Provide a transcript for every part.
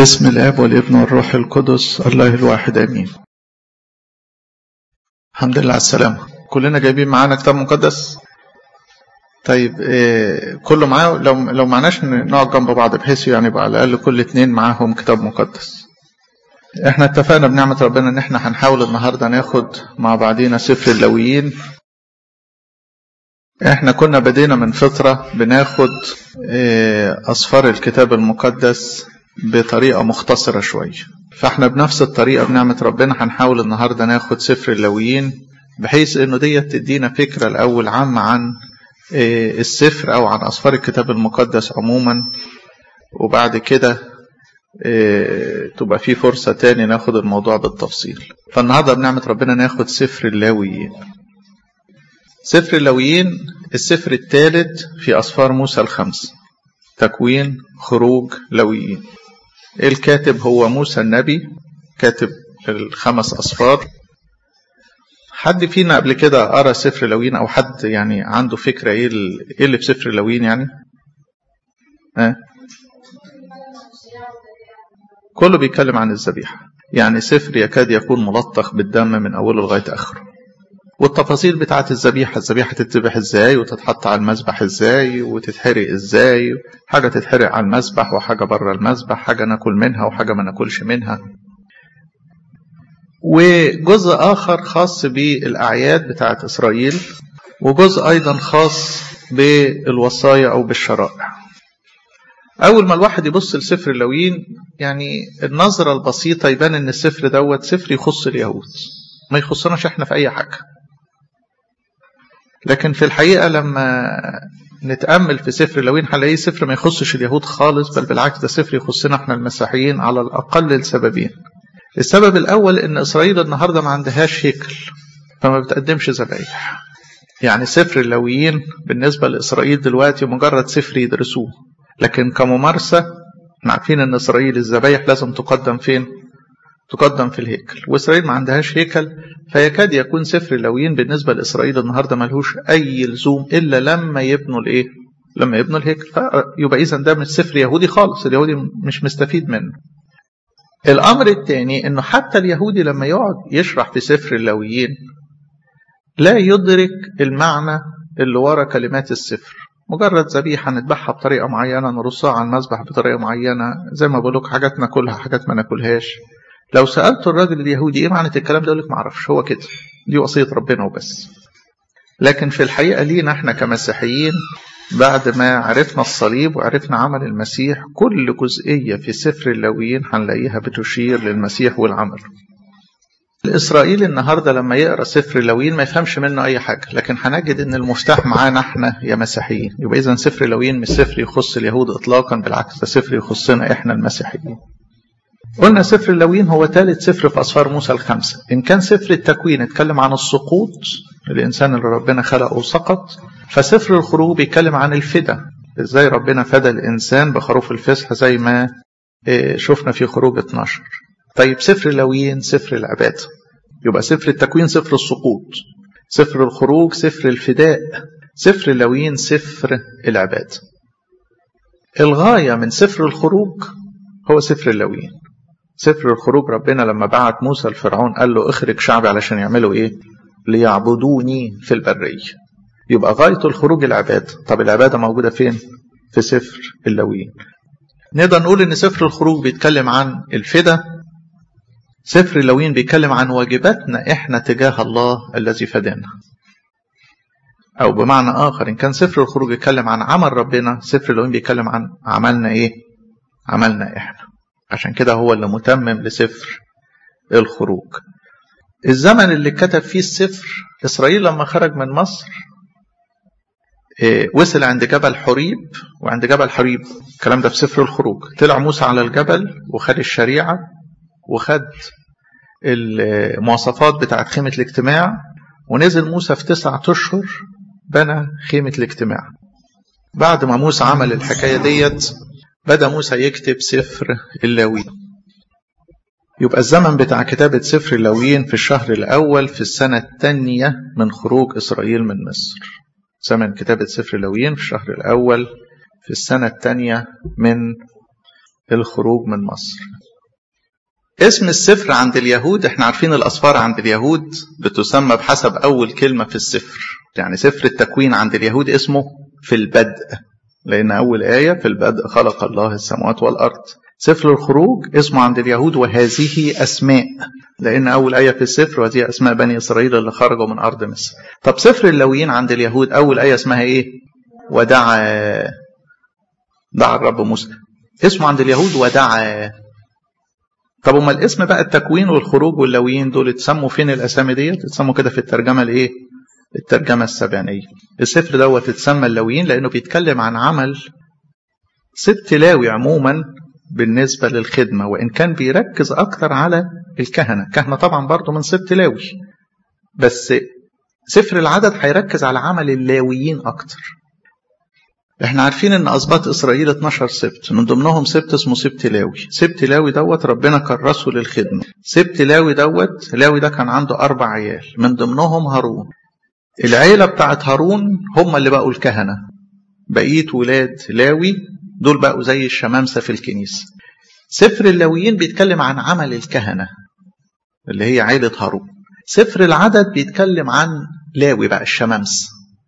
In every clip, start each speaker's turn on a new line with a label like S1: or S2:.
S1: بسم الاب والابن والروح القدس الله الواحد امين الحمد لله على السلامة كلنا جايبين معانا كتاب مقدس طيب إيه كله معاه لو لو معناش نقعد جنب بعض بحيث يعني يبقى على الاقل كل اتنين معاهم كتاب مقدس احنا اتفقنا بنعمة ربنا ان احنا هنحاول النهارده ناخد مع بعضينا سفر اللويين احنا كنا بدينا من فترة بناخد إيه أسفار الكتاب المقدس بطريقة مختصرة شوية فاحنا بنفس الطريقة بنعمة ربنا هنحاول النهاردة ناخد سفر اللويين بحيث انه ديت تدينا فكرة الأول عامة عن إيه السفر أو عن أسفار الكتاب المقدس عموما وبعد كده إيه تبقى في فرصة تاني ناخد الموضوع بالتفصيل فالنهاردة بنعمة ربنا ناخد سفر اللاويين سفر اللاويين السفر الثالث في أسفار موسى الخمس تكوين خروج لويين الكاتب هو موسى النبي كاتب الخمس أسفار حد فينا قبل كده قرا سفر لويين أو حد يعني عنده فكرة إيه اللي في سفر لويين يعني؟ أه؟ كله بيتكلم عن الذبيحة يعني سفر يكاد يكون ملطخ بالدم من أوله لغاية آخره والتفاصيل بتاعت الذبيحة الذبيحة تتذبح ازاي وتتحط على المذبح ازاي وتتحرق ازاي حاجة تتحرق على المذبح وحاجة بره المذبح حاجة ناكل منها وحاجة ما ناكلش منها وجزء آخر خاص بالأعياد بتاعت إسرائيل وجزء أيضا خاص بالوصايا أو بالشرائع أول ما الواحد يبص لسفر اللويين يعني النظرة البسيطة يبان إن السفر دوت سفر يخص اليهود ما يخصناش احنا في أي حاجة لكن في الحقيقة لما نتأمل في سفر لوين هنلاقيه سفر ما يخصش اليهود خالص بل بالعكس ده سفر يخصنا احنا المسيحيين على الأقل لسببين السبب الأول إن إسرائيل النهاردة ما عندهاش هيكل فما بتقدمش ذبايح يعني سفر اللويين بالنسبة لإسرائيل دلوقتي مجرد سفر يدرسوه لكن كممارسة احنا عارفين إن إسرائيل الذبايح لازم تقدم فين؟ تقدم في الهيكل وإسرائيل ما عندهاش هيكل فيكاد يكون سفر اللويين بالنسبة لإسرائيل النهاردة ملهوش أي لزوم إلا لما يبنوا الإيه؟ لما يبنوا الهيكل فيبقى إذا ده مش سفر يهودي خالص اليهودي مش مستفيد منه الأمر الثاني إنه حتى اليهودي لما يقعد يشرح في سفر اللويين لا يدرك المعنى اللي ورا كلمات السفر مجرد ذبيحة نذبحها بطريقة معينة نرصها على المذبح بطريقة معينة زي ما بقولك حاجات ناكلها حاجات ما ناكلهاش لو سألت الراجل اليهودي ايه معنى الكلام ده يقول لك ما اعرفش هو كده دي وصية ربنا وبس لكن في الحقيقة لينا احنا كمسيحيين بعد ما عرفنا الصليب وعرفنا عمل المسيح كل جزئية في سفر اللويين هنلاقيها بتشير للمسيح والعمل الإسرائيلي النهاردة لما يقرأ سفر اللويين ما يفهمش منه أي حاجة لكن هنجد إن المفتاح معانا احنا يا مسيحيين يبقى إذا سفر اللويين مش سفر يخص اليهود إطلاقا بالعكس ده سفر يخصنا احنا المسيحيين قلنا سفر اللويين هو ثالث سفر في أسفار موسى الخمسة إن كان سفر التكوين اتكلم عن السقوط الإنسان اللي ربنا خلقه سقط فسفر الخروج بيتكلم عن الفدا إزاي ربنا فدى الإنسان بخروف الفسح زي ما شفنا في خروج 12 طيب سفر اللويين سفر العبادة يبقى سفر التكوين سفر السقوط سفر الخروج سفر الفداء سفر اللويين سفر العبادة الغاية من سفر الخروج هو سفر اللويين سفر الخروج ربنا لما بعت موسى لفرعون قال له اخرج شعبي علشان يعملوا ايه ليعبدوني في البرية يبقى غاية الخروج العبادة طب العبادة موجودة فين في سفر اللويين نقدر نقول ان سفر الخروج بيتكلم عن الفدا سفر اللويين بيتكلم عن واجباتنا احنا تجاه الله الذي فدانا او بمعنى اخر ان كان سفر الخروج بيتكلم عن عمل ربنا سفر اللويين بيتكلم عن عملنا ايه عملنا احنا عشان كده هو اللي متمم لسفر الخروج الزمن اللي كتب فيه السفر إسرائيل لما خرج من مصر وصل عند جبل حريب وعند جبل حريب الكلام ده في سفر الخروج طلع موسى على الجبل وخد الشريعة وخد المواصفات بتاعت خيمة الاجتماع ونزل موسى في تسعة أشهر بنى خيمة الاجتماع بعد ما موسى عمل الحكاية ديت بدأ موسى يكتب سفر اللاويين يبقى الزمن بتاع كتابة سفر اللاويين في الشهر الأول في السنة الثانية من خروج إسرائيل من مصر زمن كتابة سفر اللاويين في الشهر الأول في السنة الثانية من الخروج من مصر اسم السفر عند اليهود احنا عارفين الأسفار عند اليهود بتسمى بحسب أول كلمة في السفر يعني سفر التكوين عند اليهود اسمه في البدء لأن أول آية في البدء خلق الله السماوات والأرض سفر الخروج اسمه عند اليهود وهذه أسماء لأن أول آية في السفر وهذه أسماء بني إسرائيل اللي خرجوا من أرض مصر طب سفر اللويين عند اليهود أول آية اسمها إيه ودعا دعا الرب موسى اسمه عند اليهود ودعا طب امال الاسم بقى التكوين والخروج واللويين دول اتسموا فين الاسامي ديت اتسموا كده في الترجمه الايه الترجمه السبعينيه السفر دوت اتسمى اللويين لانه بيتكلم عن عمل سبت لاوي عموما بالنسبه للخدمه وان كان بيركز اكتر على الكهنه كهنه طبعا برضه من سبت لاوي بس سفر العدد هيركز على عمل اللاويين اكتر احنا عارفين ان اسباط اسرائيل 12 سبت من ضمنهم سبت اسمه سبت لاوي سبت لاوي دوت ربنا كرسه للخدمه سبت لاوي دوت لاوي ده كان عنده اربع عيال من ضمنهم هارون العيله بتاعت هارون هم اللي بقوا الكهنه بقيه ولاد لاوي دول بقوا زي الشمامسه في الكنيسه سفر اللاويين بيتكلم عن عمل الكهنه اللي هي عيله هارون سفر العدد بيتكلم عن لاوي بقى الشمامسه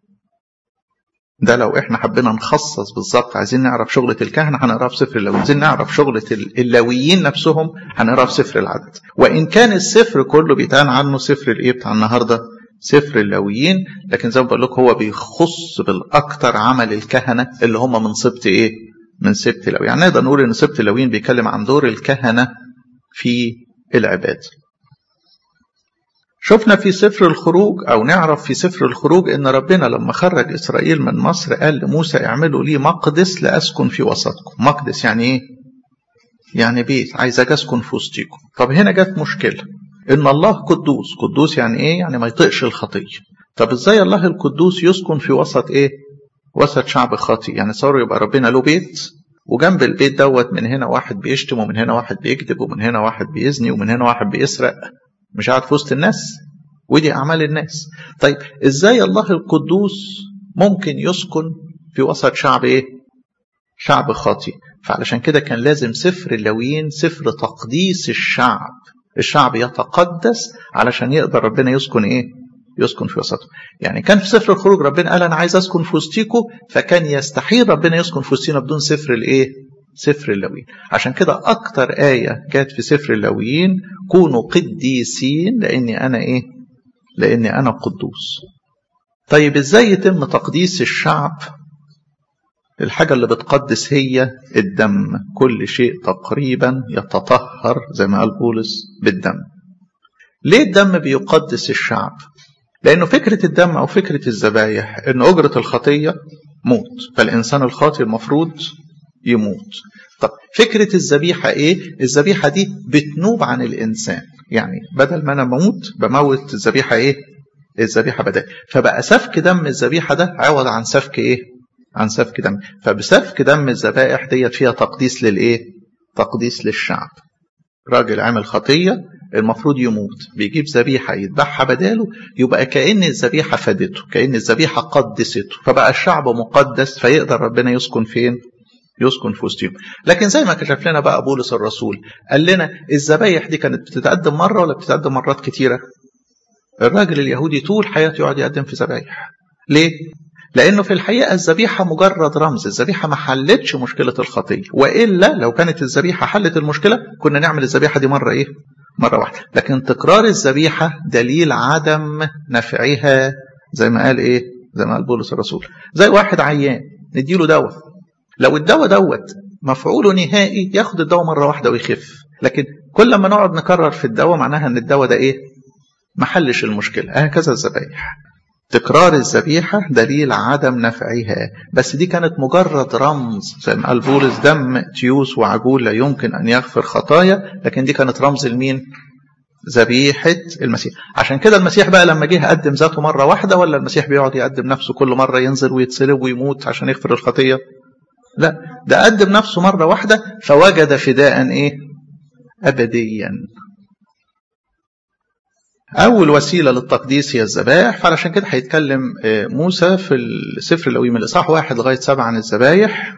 S1: ده لو احنا حبينا نخصص بالظبط عايزين نعرف شغلة الكهنة هنقراه في سفر اللاويين عايزين نعرف شغلة اللاويين نفسهم هنقراه في سفر العدد وإن كان السفر كله بيتقال عنه سفر الإيه بتاع النهاردة سفر اللاويين لكن زي ما بقول لكم هو بيخص بالأكثر عمل الكهنة اللي هم من سبط إيه من سبط اللاويين يعني نقدر نقول إن سبط اللاويين بيتكلم عن دور الكهنة في العباد شفنا في سفر الخروج او نعرف في سفر الخروج ان ربنا لما خرج اسرائيل من مصر قال لموسى اعملوا لي مقدس لاسكن في وسطكم مقدس يعني ايه يعني بيت عايز اجي اسكن في وسطيكم طب هنا جت مشكله ان الله قدوس قدوس يعني ايه يعني ما يطيقش الخطيه طب ازاي الله القدوس يسكن في وسط ايه وسط شعب خاطئ يعني صاروا يبقى ربنا له بيت وجنب البيت دوت من هنا واحد بيشتم ومن هنا واحد بيكذب ومن هنا واحد بيزني ومن هنا واحد بيسرق مش قاعد في وسط الناس ودي أعمال الناس طيب إزاي الله القدوس ممكن يسكن في وسط شعب إيه شعب خاطئ فعلشان كده كان لازم سفر اللاويين سفر تقديس الشعب الشعب يتقدس علشان يقدر ربنا يسكن ايه يسكن في وسطه يعني كان في سفر الخروج ربنا قال انا عايز اسكن في وسطيكم فكان يستحيل ربنا يسكن في وسطينا بدون سفر الايه سفر اللاويين عشان كده اكتر آية جت في سفر اللاويين كونوا قديسين لاني انا ايه لاني انا قدوس طيب ازاي يتم تقديس الشعب الحاجة اللي بتقدس هي الدم كل شيء تقريبا يتطهر زي ما قال بولس بالدم ليه الدم بيقدس الشعب لأنه فكرة الدم أو فكرة الذبايح أن أجرة الخطية موت فالإنسان الخاطئ المفروض يموت طب فكرة الذبيحة إيه؟ الذبيحة دي بتنوب عن الإنسان يعني بدل ما أنا بموت بموت الذبيحة إيه؟ الذبيحة بدل فبقى سفك دم الذبيحة ده عوض عن سفك إيه؟ عن سفك دم فبسفك دم الذبائح ديت فيها تقديس للإيه؟ تقديس للشعب راجل عامل خطية المفروض يموت بيجيب ذبيحة يذبحها بداله يبقى كأن الذبيحة فادته كأن الذبيحة قدسته فبقى الشعب مقدس فيقدر ربنا يسكن فين يسكن في وسطهم لكن زي ما كشف لنا بقى بولس الرسول قال لنا الذبايح دي كانت بتتقدم مرة ولا بتتقدم مرات كتيرة الراجل اليهودي طول حياته يقعد يقدم في ذبايح ليه لانه في الحقيقه الذبيحه مجرد رمز الذبيحه ما حلتش مشكله الخطيه والا لو كانت الذبيحه حلت المشكله كنا نعمل الذبيحه دي مره ايه مره واحده لكن تكرار الذبيحه دليل عدم نفعها زي ما قال ايه زي ما قال بولس الرسول زي واحد عيان نديله دواء لو الدواء دوت مفعوله نهائي ياخد الدواء مره واحده ويخف لكن كل ما نقعد نكرر في الدواء معناها ان الدواء ده ايه ما حلش المشكله هكذا الذبايح تكرار الذبيحة دليل عدم نفعها بس دي كانت مجرد رمز زي ما قال بولس دم تيوس وعجول لا يمكن أن يغفر خطايا لكن دي كانت رمز لمين ذبيحة المسيح عشان كده المسيح بقى لما جه قدم ذاته مرة واحدة ولا المسيح بيقعد يقدم نفسه كل مرة ينزل ويتصلب ويموت عشان يغفر الخطية لا ده قدم نفسه مرة واحدة فوجد فداء ايه أبديا أول وسيلة للتقديس هي الذبائح فعلشان كده هيتكلم موسى في السفر الأوي من الإصحاح واحد لغاية سبعة عن الذبايح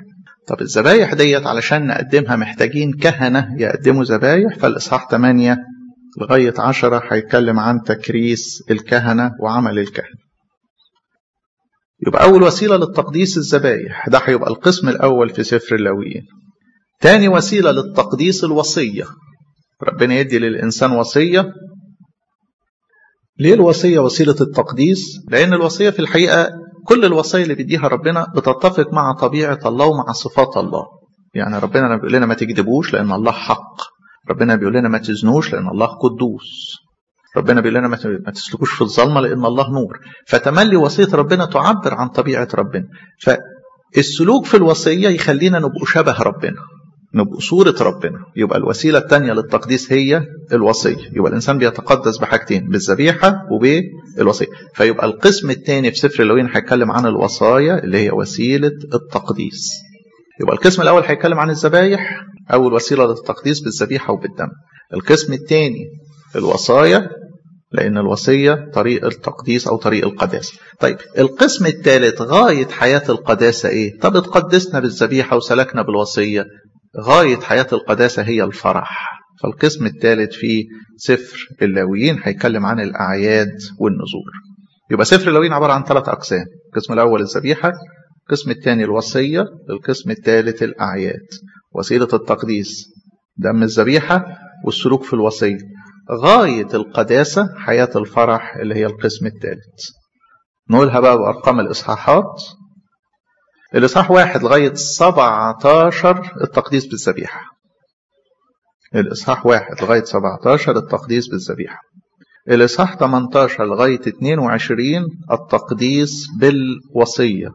S1: طب الذبايح ديت علشان نقدمها محتاجين كهنة يقدموا ذبايح فالإصحاح 8 لغاية 10 هيتكلم عن تكريس الكهنة وعمل الكهنة يبقى أول وسيلة للتقديس الذبايح ده هيبقى القسم الأول في سفر اللاويين تاني وسيلة للتقديس الوصية ربنا يدي للإنسان وصية ليه الوصية وسيلة التقديس؟ لأن الوصية في الحقيقة كل الوصايا اللي بيديها ربنا بتتفق مع طبيعة الله ومع صفات الله يعني ربنا بيقول لنا ما تكذبوش لأن الله حق ربنا بيقول لنا ما تزنوش لأن الله قدوس ربنا بيقول لنا ما تسلكوش في الظلمة لأن الله نور فتملي وصية ربنا تعبر عن طبيعة ربنا فالسلوك في الوصية يخلينا نبقوا شبه ربنا نبقوا صورة ربنا يبقى الوسيلة الثانية للتقديس هي الوصية يبقى الإنسان بيتقدس بحاجتين بالذبيحة وبالوصية فيبقى القسم الثاني في سفر اللوين هيتكلم عن الوصايا اللي هي وسيلة التقديس يبقى القسم الأول هيتكلم عن الذبايح أول وسيلة للتقديس بالذبيحة وبالدم القسم الثاني الوصايا لأن الوصية طريق التقديس أو طريق القداسة طيب القسم الثالث غاية حياة القداسة إيه؟ طب اتقدسنا بالذبيحة وسلكنا بالوصية غاية حياة القداسة هي الفرح فالقسم الثالث في سفر اللاويين هيتكلم عن الأعياد والنذور يبقى سفر اللاويين عبارة عن ثلاث أقسام القسم الأول الذبيحة القسم الثاني الوصية القسم الثالث الأعياد وسيلة التقديس دم الذبيحة والسلوك في الوصية غاية القداسة حياة الفرح اللي هي القسم الثالث نقولها بقى بأرقام الإصحاحات الإصحاح واحد لغاية 17 التقديس بالذبيحة الإصحاح واحد لغاية 17 التقديس بالذبيحة الإصحاح 18 لغاية 22 التقديس بالوصية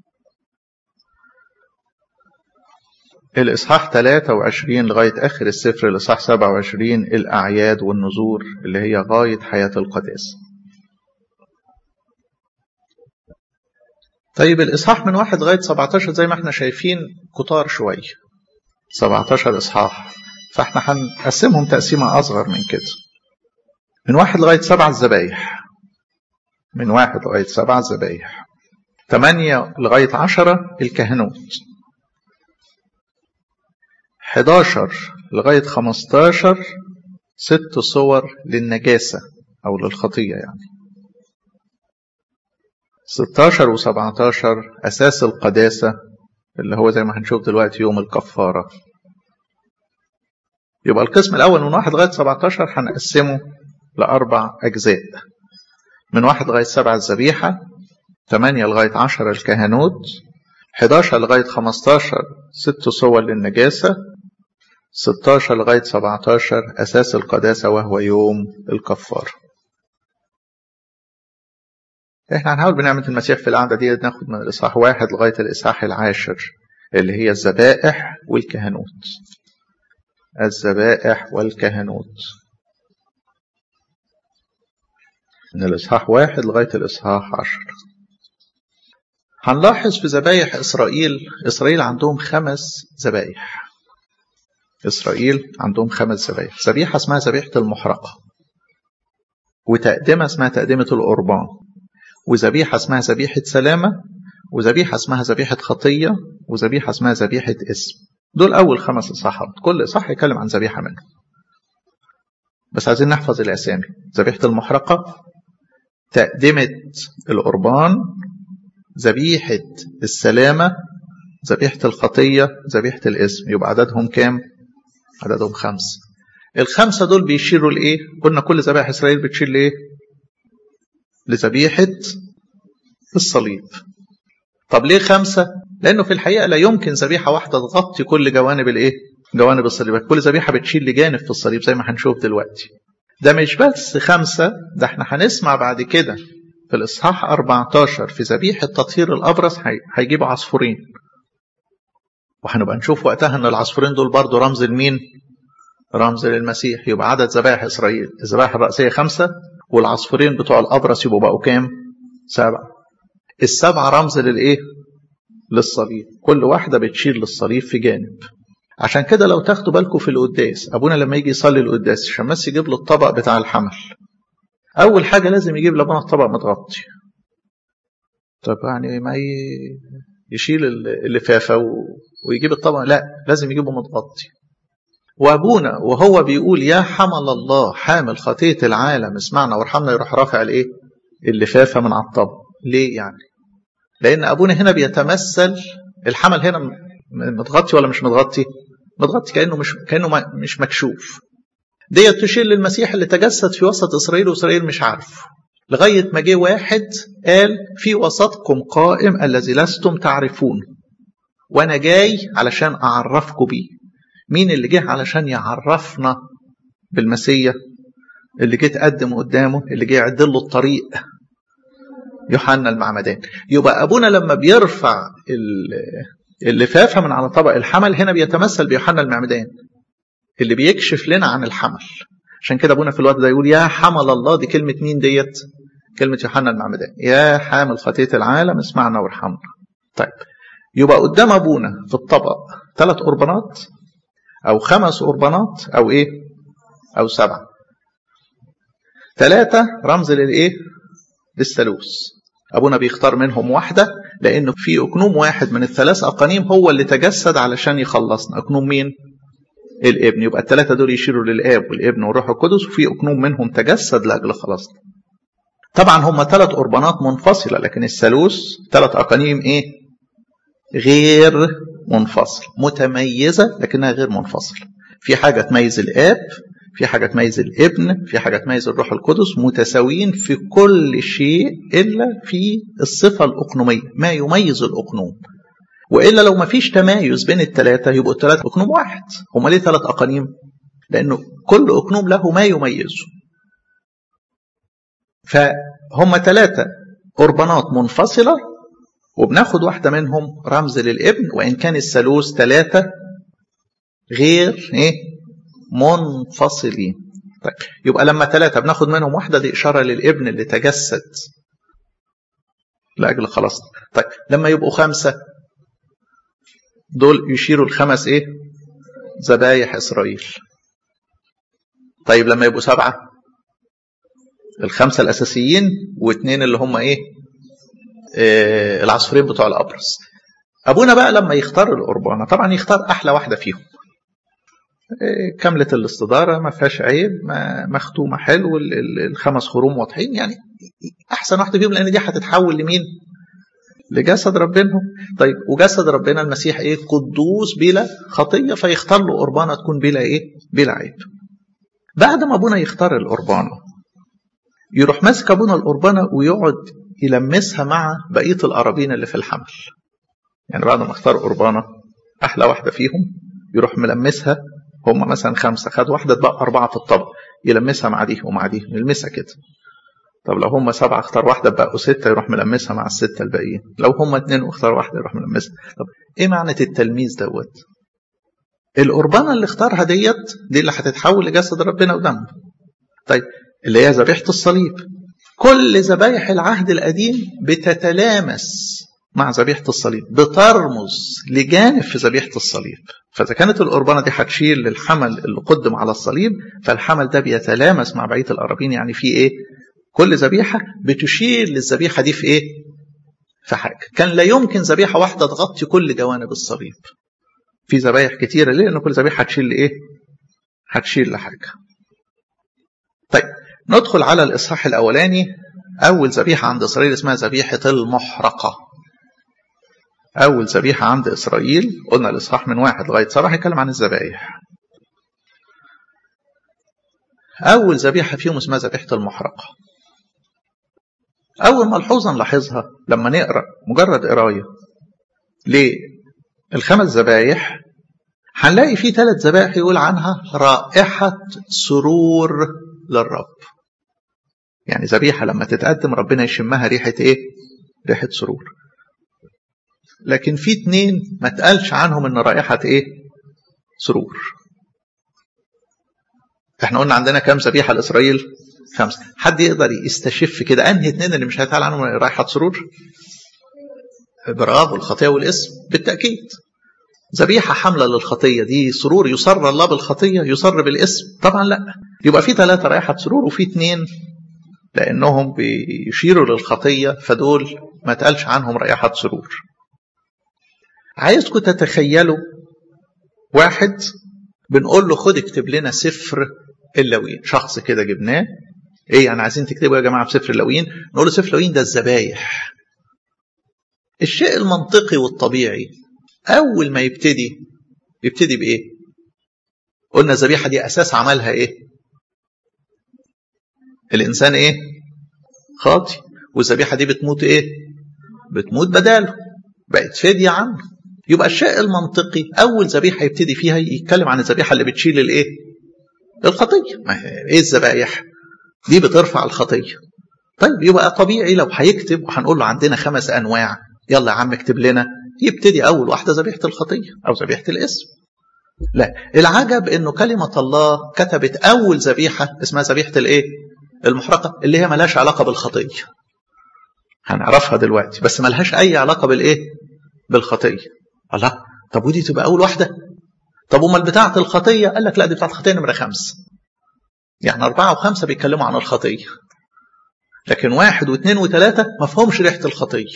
S1: الإصحاح 23 لغاية آخر السفر الإصحاح 27 الأعياد والنذور اللي هي غاية حياة القداسة طيب الإصحاح من واحد لغاية 17 زي ما احنا شايفين كتار شوية 17 إصحاح فاحنا هنقسمهم تقسيمة أصغر من كده من واحد لغاية سبعة الذبايح من واحد لغاية سبعة الذبايح ثمانية لغاية عشرة الكهنوت 11 لغاية 15 ست صور للنجاسة أو للخطية يعني 16 و17 أساس القداسة اللي هو زي ما هنشوف دلوقتي يوم الكفارة يبقى القسم الأول من واحد لغاية 17 هنقسمه لأربع أجزاء من واحد لغاية سبعة الذبيحة 8 لغاية 10 الكهنوت 11 لغاية 15 ست صور للنجاسة 16 لغاية 17 أساس القداسة وهو يوم الكفارة احنا هنحاول بنعمة المسيح في القعدة دي ناخد من الإصحاح واحد لغاية الإصحاح العاشر اللي هي الذبائح والكهنوت الذبائح والكهنوت من الإصحاح واحد لغاية الإصحاح عشر هنلاحظ في ذبايح إسرائيل إسرائيل عندهم خمس ذبايح إسرائيل عندهم خمس ذبايح ذبيحة اسمها ذبيحة المحرقة وتقدمة اسمها تقدمة القربان وذبيحة اسمها ذبيحة سلامة وذبيحة اسمها ذبيحة خطية وذبيحة اسمها ذبيحة اسم دول أول خمس إصحاحات كل إصحاح يتكلم عن ذبيحة منهم بس عايزين نحفظ الأسامي ذبيحة المحرقة تقدمة القربان ذبيحة السلامة ذبيحة الخطية ذبيحة الاسم يبقى عددهم كام؟ عددهم خمسة الخمسة دول بيشيروا لإيه؟ قلنا كل ذبائح إسرائيل بتشير لإيه؟ لذبيحة الصليب طب ليه خمسة؟ لأنه في الحقيقة لا يمكن ذبيحة واحدة تغطي كل جوانب الإيه؟ جوانب الصليب كل ذبيحة بتشيل لجانب في الصليب زي ما هنشوف دلوقتي ده مش بس خمسة ده احنا هنسمع بعد كده في الإصحاح 14 في ذبيحة تطهير الأبرص هيجيبوا عصفورين وهنبقى نشوف وقتها ان العصفورين دول برضو رمز لمين رمز للمسيح يبقى عدد ذبائح اسرائيل الذبائح الرئيسيه خمسه والعصفورين بتوع الابرص يبقوا بقوا كام سبعه السبعه رمز للايه للصليب كل واحده بتشير للصليب في جانب عشان كده لو تاخدوا بالكم في القداس ابونا لما يجي يصلي القداس الشماس يجيب له الطبق بتاع الحمل اول حاجه لازم يجيب لابونا الطبق متغطي طب يعني ما يشيل اللفافه ويجيب الطبق لا لازم يجيبه متغطي وابونا وهو بيقول يا حمل الله حامل خطيه العالم اسمعنا وارحمنا يروح رافع الايه اللفافه من على الطبق ليه يعني لان ابونا هنا بيتمثل الحمل هنا متغطي ولا مش متغطي متغطي كانه مش كانه مش مكشوف ديت تشير للمسيح اللي تجسد في وسط اسرائيل واسرائيل مش عارفه لغايه ما جه واحد قال في وسطكم قائم الذي لستم تعرفون وانا جاي علشان اعرفكم بيه مين اللي جه علشان يعرفنا بالمسيا اللي جه تقدم قدامه اللي جه يعد له الطريق يوحنا المعمدان يبقى ابونا لما بيرفع اللفافه من على طبق الحمل هنا بيتمثل بيوحنا المعمدان اللي بيكشف لنا عن الحمل عشان كده ابونا في الوقت ده يقول يا حمل الله دي كلمه مين ديت كلمه يوحنا المعمدان يا حامل خطيه العالم اسمعنا وارحمنا طيب يبقى قدام ابونا في الطبق ثلاث قربانات او خمس قربانات او ايه او سبعه ثلاثه رمز للايه للثالوث ابونا بيختار منهم واحده لانه في اقنوم واحد من الثلاث اقانيم هو اللي تجسد علشان يخلصنا اقنوم مين الابن يبقى الثلاثه دول يشيروا للاب والابن والروح القدس وفي اقنوم منهم تجسد لاجل خلاصنا طبعا هم ثلاث قربانات منفصله لكن الثالوث ثلاث اقانيم ايه غير منفصل متميزه لكنها غير منفصله في حاجه تميز الاب في حاجة تميز الابن في حاجة تميز الروح القدس متساويين في كل شيء إلا في الصفة الأقنومية ما يميز الأقنوم وإلا لو ما فيش تمايز بين الثلاثة يبقوا الثلاثة أقنوم واحد هما ليه ثلاث أقانيم لأنه كل أقنوم له ما يميزه فهم ثلاثة قربانات منفصلة وبناخد واحدة منهم رمز للابن وإن كان الثالوث ثلاثة غير إيه منفصلين طيب يبقى لما ثلاثة بناخد منهم واحدة دي إشارة للابن اللي تجسد لأجل خلاصنا طيب لما يبقوا خمسة دول يشيروا الخمس إيه ذبايح إسرائيل طيب لما يبقوا سبعة الخمسة الأساسيين واثنين اللي هم إيه آه العصفورين بتوع الأبرص أبونا بقى لما يختار القربانة طبعا يختار أحلى واحدة فيهم كاملة الاستدارة ما فيهاش عيب ما مختومة حلو الخمس خروم واضحين يعني أحسن واحدة فيهم لأن دي هتتحول لمين؟ لجسد ربنا طيب وجسد ربنا المسيح إيه؟ قدوس بلا خطية فيختار له قربانة تكون بلا إيه؟ بلا عيب. بعد ما أبونا يختار القربانة يروح ماسك أبونا القربانة ويقعد يلمسها مع بقية القرابين اللي في الحمل. يعني بعد ما اختار قربانة أحلى واحدة فيهم يروح ملمسها هم مثلا خمسة خد واحدة تبقى أربعة في الطبق يلمسها مع دي ومع دي يلمسها كده طب لو هم سبعة اختار واحدة بقوا ستة يروح ملمسها مع الستة الباقيين لو هم اتنين واختار واحدة يروح ملمسها طب ايه معنى التلميذ دوت القربانة اللي اختارها ديت دي اللي هتتحول لجسد ربنا ودمه طيب اللي هي ذبيحة الصليب كل ذبايح العهد القديم بتتلامس مع ذبيحة الصليب بترمز لجانب في ذبيحة الصليب فإذا كانت القربانة دي هتشير للحمل اللي قدم على الصليب فالحمل ده بيتلامس مع بقية القرابين يعني في إيه؟ كل ذبيحة بتشير للذبيحة دي في إيه؟ في حاجة كان لا يمكن ذبيحة واحدة تغطي كل جوانب الصليب في ذبايح كتيرة ليه؟ لأن كل ذبيحة هتشير لإيه؟ هتشير لحاجة طيب ندخل على الإصحاح الأولاني أول ذبيحة عند إسرائيل اسمها ذبيحة المحرقة أول ذبيحة عند إسرائيل قلنا الإصحاح من واحد لغاية سبعة هيتكلم عن الذبايح أول ذبيحة فيهم اسمها ذبيحة المحرقة أول ملحوظة نلاحظها لما نقرأ مجرد قراية للخمس ذبايح هنلاقي في ثلاث ذبائح يقول عنها رائحة سرور للرب يعني ذبيحة لما تتقدم ربنا يشمها ريحة إيه؟ ريحة سرور لكن في اتنين ما تقالش عنهم ان رائحة ايه سرور احنا قلنا عندنا كام ذبيحة لإسرائيل خمسة حد يقدر يستشف كده انهي اتنين اللي مش هيتقال عنهم رائحة سرور برافو الخطية والاسم بالتأكيد ذبيحة حملة للخطية دي سرور يسر الله بالخطية يسر بالاسم طبعا لا يبقى في ثلاثة رائحة سرور وفي اتنين لأنهم بيشيروا للخطية فدول ما تقالش عنهم رائحة سرور عايزكم تتخيلوا واحد بنقول له خد اكتب لنا سفر اللاويين شخص كده جبناه ايه يعني عايزين تكتبوا يا جماعه في سفر اللاويين نقول له سفر اللاويين ده الذبايح الشيء المنطقي والطبيعي اول ما يبتدي يبتدي بايه قلنا الذبيحه دي اساس عملها ايه الانسان ايه خاطي والذبيحه دي بتموت ايه بتموت بداله بقت فديه عنه يبقى الشيء المنطقي اول ذبيحه يبتدي فيها يتكلم عن الذبيحه اللي بتشيل الايه الخطيه ايه الذبايح دي بترفع الخطيه طيب يبقى طبيعي لو هيكتب وهنقول له عندنا خمس انواع يلا يا عم اكتب لنا يبتدي اول واحده ذبيحه الخطيه او ذبيحه الاسم لا العجب انه كلمه الله كتبت اول ذبيحه اسمها ذبيحه الايه المحرقه اللي هي ملهاش علاقه بالخطيه هنعرفها دلوقتي بس ملهاش اي علاقه بالايه بالخطيه الله طب ودي تبقى اول واحده طب امال بتاعه الخطيه قال لك لا دي بتاعه الخطيه نمره خمسه يعني أربعة وخمسة بيتكلموا عن الخطية لكن واحد واثنين وثلاثة ما فهمش ريحة الخطية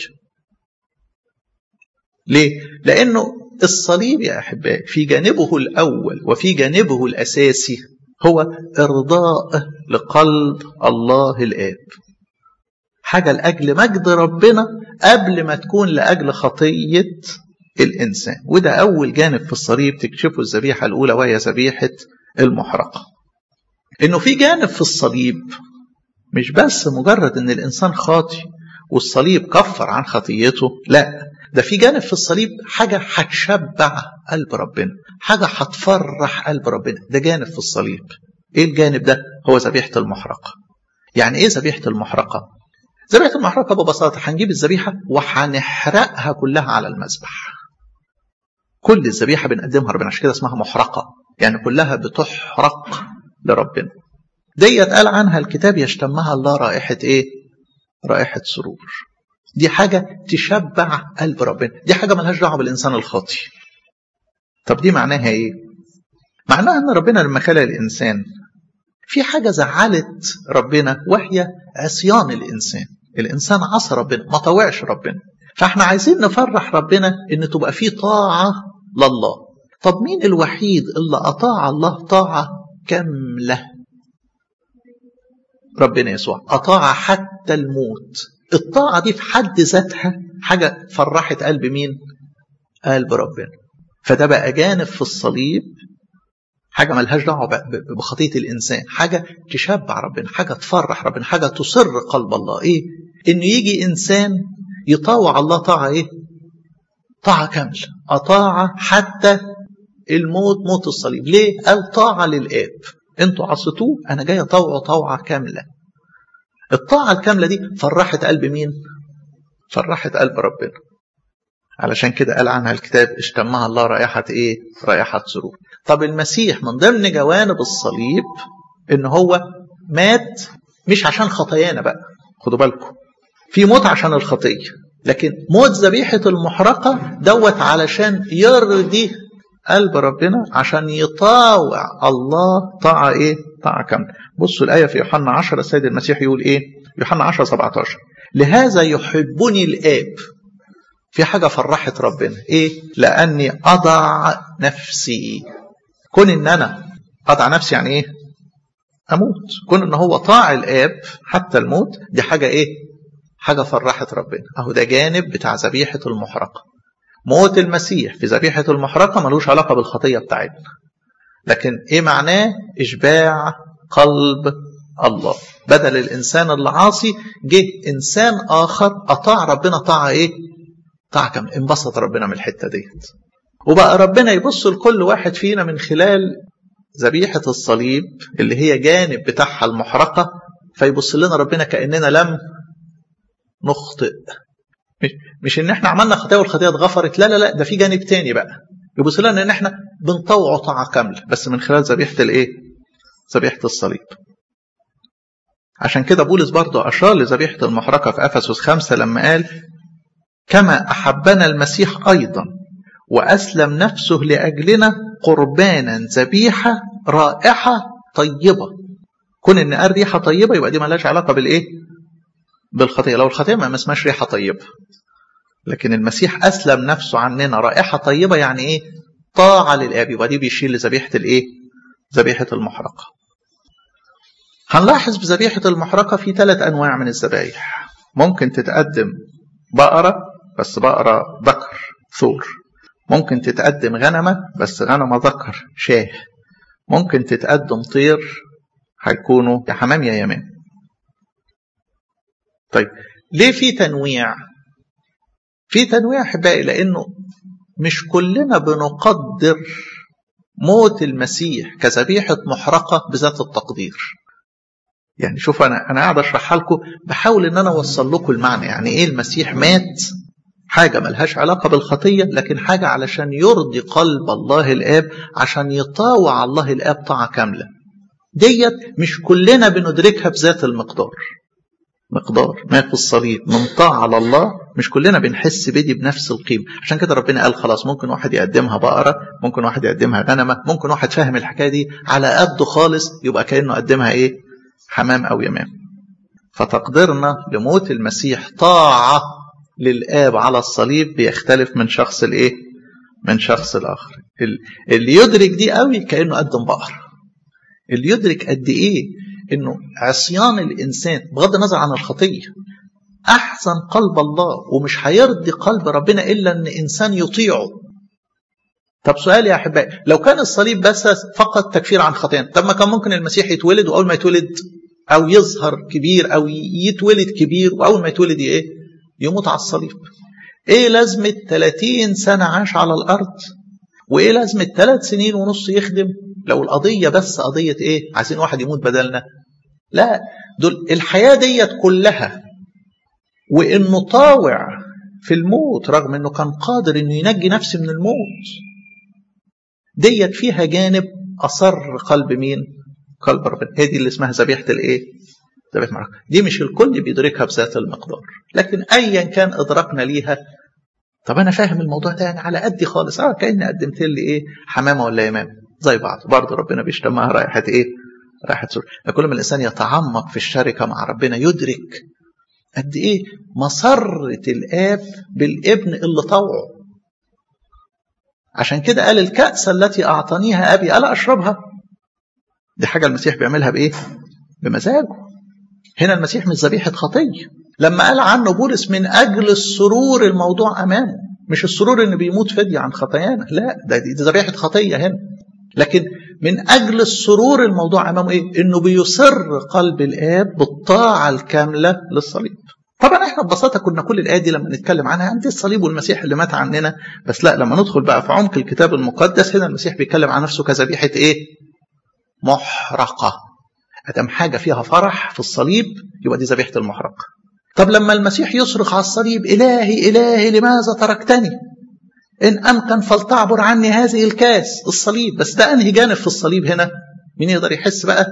S1: ليه؟ لأنه الصليب يا أحبائي في جانبه الأول وفي جانبه الأساسي هو إرضاء لقلب الله الآب حاجة لأجل مجد ربنا قبل ما تكون لأجل خطية الإنسان وده أول جانب في الصليب تكشفه الذبيحة الأولى وهي ذبيحة المحرقة إنه في جانب في الصليب مش بس مجرد إن الإنسان خاطي والصليب كفر عن خطيته لا ده في جانب في الصليب حاجة هتشبع قلب ربنا حاجة هتفرح قلب ربنا ده جانب في الصليب ايه الجانب ده هو ذبيحة المحرقة يعني ايه ذبيحة المحرقة ذبيحة المحرقة ببساطة هنجيب الذبيحة وهنحرقها كلها على المذبح كل الذبيحة بنقدمها ربنا عشان كده اسمها محرقة يعني كلها بتحرق لربنا ديت قال عنها الكتاب يشتمها الله رائحة ايه رائحة سرور دي حاجة تشبع قلب ربنا دي حاجة ملهاش دعوة بالإنسان الخاطي طب دي معناها ايه معناها ان ربنا لما خلق الإنسان في حاجة زعلت ربنا وهي عصيان الإنسان الإنسان عصى ربنا ما طوعش ربنا فاحنا عايزين نفرح ربنا ان تبقى في طاعة لله طب مين الوحيد اللي أطاع الله طاعة كاملة ربنا يسوع أطاع حتى الموت الطاعة دي في حد ذاتها حاجة فرحت قلب مين قلب ربنا فده بقى جانب في الصليب حاجة ملهاش دعوة بخطية الإنسان حاجة تشبع ربنا حاجة تفرح ربنا حاجة تسر قلب الله إيه إنه يجي إنسان يطاوع الله طاعة إيه طاعة كاملة أطاع حتى الموت موت الصليب ليه قال طاعة للآب انتوا عصيتوه انا جاي اطوع طوعه كامله الطاعه الكامله دي فرحت قلب مين فرحت قلب ربنا علشان كده قال عنها الكتاب اشتمها الله رائحة ايه رائحة سرور طب المسيح من ضمن جوانب الصليب ان هو مات مش عشان خطايانا بقى خدوا بالكم في موت عشان الخطية لكن موت ذبيحة المحرقة دوت علشان يرضي قلب ربنا عشان يطاوع الله طاعة ايه طاعة كاملة بصوا الآية في يوحنا 10 السيد المسيح يقول ايه يوحنا 10 17 لهذا يحبني الآب في حاجة فرحت ربنا ايه لأني أضع نفسي كون ان انا أضع نفسي يعني ايه أموت كون ان هو طاع الآب حتى الموت دي حاجة ايه حاجة فرحت ربنا اهو ده جانب بتاع ذبيحة المحرقة موت المسيح في ذبيحة المحرقة ملوش علاقة بالخطية بتاعتنا لكن ايه معناه اشباع قلب الله بدل الانسان اللي عاصي جه انسان اخر اطاع ربنا طاعة ايه طاعة كم انبسط ربنا من الحتة ديت وبقى ربنا يبص لكل واحد فينا من خلال ذبيحة الصليب اللي هي جانب بتاعها المحرقة فيبص لنا ربنا كأننا لم نخطئ مش, مش ان احنا عملنا خطيه والخطيه اتغفرت لا لا لا ده في جانب تاني بقى يبص لنا ان احنا بنطوع طاعه كامله بس من خلال ذبيحه الايه؟ ذبيحه الصليب. عشان كده بولس برضه اشار لذبيحه المحرقه في افسس خمسه لما قال كما احبنا المسيح ايضا واسلم نفسه لاجلنا قربانا ذبيحه رائحه طيبه. كون ان قال ريحه طيبه يبقى دي مالهاش علاقه بالايه؟ بالخطيه، لو الخطيه ما اسمهاش ريحه طيبه. لكن المسيح أسلم نفسه عننا رائحة طيبة يعني إيه طاعة للآب يبقى دي بيشيل لذبيحة الإيه ذبيحة المحرقة هنلاحظ بذبيحة المحرقة في ثلاث أنواع من الذبايح ممكن تتقدم بقرة بس بقرة ذكر ثور ممكن تتقدم غنمة بس غنمة ذكر شاه ممكن تتقدم طير هيكونوا يا حمام يا يمام طيب ليه في تنويع في تنويع احبائي لانه مش كلنا بنقدر موت المسيح كذبيحه محرقه بذات التقدير يعني شوف انا انا قاعد اشرحها لكم بحاول ان انا اوصل لكم المعنى يعني ايه المسيح مات حاجه ملهاش علاقه بالخطيه لكن حاجه علشان يرضي قلب الله الاب عشان يطاوع الله الاب طاعه كامله ديت مش كلنا بندركها بذات المقدار مقدار ما في الصليب من طاعة على الله مش كلنا بنحس بدي بنفس القيمة عشان كده ربنا قال خلاص ممكن واحد يقدمها بقرة ممكن واحد يقدمها غنمة ممكن واحد فاهم الحكاية دي على قده خالص يبقى كأنه قدمها ايه حمام أو يمام فتقديرنا لموت المسيح طاعة للآب على الصليب بيختلف من شخص لإيه من شخص الآخر اللي يدرك دي قوي كأنه قدم بقرة اللي يدرك قد إيه انه عصيان الانسان بغض النظر عن الخطيه احسن قلب الله ومش هيرضي قلب ربنا الا ان انسان يطيعه طب سؤال يا احبائي لو كان الصليب بس فقط تكفير عن خطايانا طب ما كان ممكن المسيح يتولد واول ما يتولد او يظهر كبير او يتولد كبير واول ما يتولد ايه يموت على الصليب ايه لازمه 30 سنه عاش على الارض وايه لازمه ثلاث سنين ونص يخدم لو القضية بس قضية إيه؟ عايزين واحد يموت بدلنا؟ لا دول الحياة ديت كلها وإنه طاوع في الموت رغم إنه كان قادر إنه ينجي نفسه من الموت. ديت فيها جانب أصر قلب مين؟ قلب ربنا، هي دي اللي اسمها ذبيحة الإيه؟ ذبيحة المعركة. دي مش الكل بيدركها بذات المقدار، لكن أيا كان إدراكنا ليها طب أنا فاهم الموضوع ده يعني على قدي خالص، أه كأني قدمت لي إيه؟ حمامة ولا يمامة. زي بعض برضه ربنا بيشتمها رائحة إيه رائحة سرور كل ما الإنسان يتعمق في الشركة مع ربنا يدرك قد إيه مسرة الآب بالابن اللي طوعه عشان كده قال الكأس التي أعطانيها أبي ألا أشربها دي حاجة المسيح بيعملها بإيه بمزاجه هنا المسيح مش ذبيحة خطية لما قال عنه بولس من أجل السرور الموضوع أمامه مش السرور إن بيموت فدية عن خطايانا لا ده دي ذبيحة خطية هنا لكن من أجل السرور الموضوع أمامه إيه؟ إنه بيسر قلب الآب بالطاعة الكاملة للصليب. طبعا احنا ببساطة كنا كل الآية دي لما نتكلم عنها عن الصليب والمسيح اللي مات عننا بس لا لما ندخل بقى في عمق الكتاب المقدس هنا المسيح بيتكلم عن نفسه كذبيحة إيه؟ محرقة. أدام حاجة فيها فرح في الصليب يبقى دي ذبيحة المحرقة. طب لما المسيح يصرخ على الصليب إلهي إلهي لماذا تركتني؟ إن أمكن فلتعبر عني هذه الكاس الصليب بس ده أنهي جانب في الصليب هنا مين يقدر يحس بقى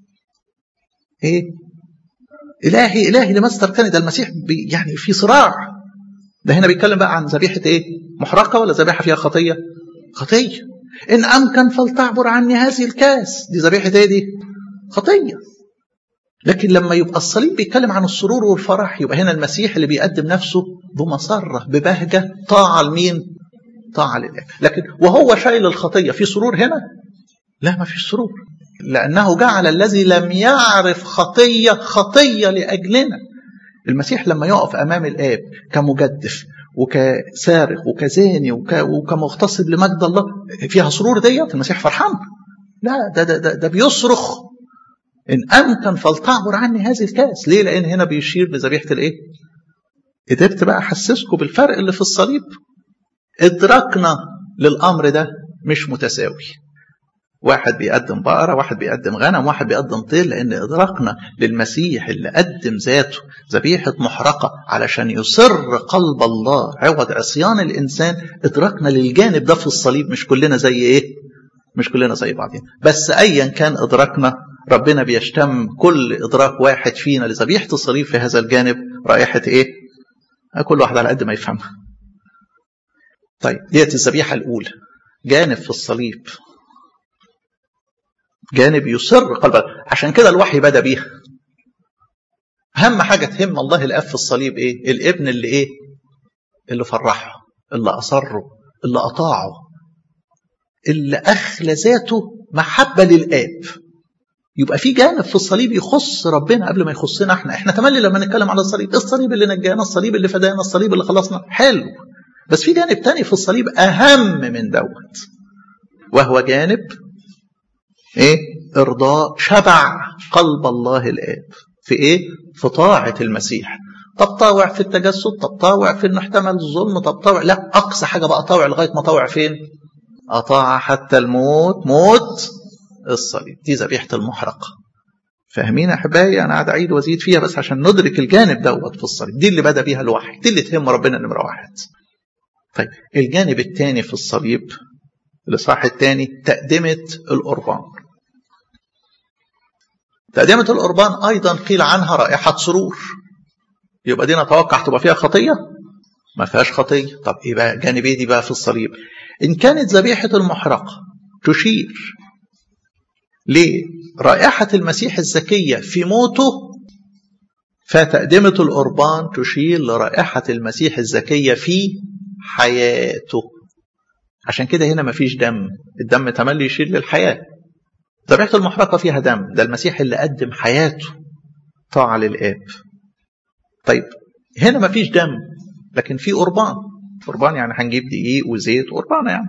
S1: إيه إلهي إلهي لماذا تركتني ده المسيح بي يعني في صراع ده هنا بيتكلم بقى عن ذبيحة إيه محرقة ولا ذبيحة فيها خطية خطية إن أمكن فلتعبر عني هذه الكاس دي ذبيحة إيه دي خطية لكن لما يبقى الصليب بيتكلم عن السرور والفرح يبقى هنا المسيح اللي بيقدم نفسه بمسرة ببهجة طاعة لمين طاعة لله لكن وهو شايل الخطية في سرور هنا لا ما فيش سرور لأنه جعل الذي لم يعرف خطية خطية لأجلنا المسيح لما يقف أمام الآب كمجدف وكسارق وكزاني وك... وكمغتصب لمجد الله فيها سرور ديت المسيح فرحان لا ده ده ده, ده بيصرخ إن أمكن فلتعبر عني هذه الكاس ليه لأن هنا بيشير لذبيحة الإيه قدرت بقى أحسسكم بالفرق اللي في الصليب إدراكنا للأمر ده مش متساوي واحد بيقدم بقرة واحد بيقدم غنم واحد بيقدم طير لأن إدراكنا للمسيح اللي قدم ذاته ذبيحة محرقة علشان يسر قلب الله عوض عصيان الإنسان إدراكنا للجانب ده في الصليب مش كلنا زي إيه مش كلنا زي بعضين بس أيا كان إدراكنا ربنا بيشتم كل إدراك واحد فينا لذبيحة الصليب في هذا الجانب رائحة إيه كل واحد على قد ما يفهمها طيب ديت الذبيحة الأولى جانب في الصليب جانب يسر قلبك عشان كده الوحي بدا بيها اهم حاجه تهم الله الاب في الصليب ايه الابن اللي ايه اللي فرحه اللي أصره اللي أطاعه اللي أخلى ذاته محبة للآب يبقى في جانب في الصليب يخص ربنا قبل ما يخصنا احنا احنا تملي لما نتكلم على الصليب الصليب اللي نجانا الصليب اللي فدانا الصليب اللي خلصنا حلو بس في جانب تاني في الصليب اهم من دوت وهو جانب ايه ارضاء شبع قلب الله الاب في ايه في طاعه المسيح طب طاوع في التجسد طب طاوع في انه احتمل الظلم طب طاوع لا اقصى حاجه بقى طاوع لغايه ما طاوع فين اطاع حتى الموت موت الصليب دي ذبيحه المحرقه فاهمين يا احبائي انا قاعد اعيد وازيد فيها بس عشان ندرك الجانب دوت في الصليب دي اللي بدا بيها الوحي دي اللي تهم ربنا نمره واحد طيب الجانب الثاني في الصليب الاصحاح الثاني تقدمه القربان تقدمه القربان ايضا قيل عنها رائحه سرور يبقى دي نتوقع تبقى فيها خطيه ما فيهاش خطيه طب ايه بقى جانب ايه دي بقى في الصليب ان كانت ذبيحه المحرقه تشير لرائحة المسيح الزكية في موته فتقدمة القربان تشير لرائحة المسيح الزكية في حياته عشان كده هنا مفيش دم الدم تملي يشير للحياة ذبيحة المحرقة فيها دم ده المسيح اللي قدم حياته طاعة للآب طيب هنا مفيش دم لكن في قربان قربان يعني هنجيب دقيق وزيت قربان يعني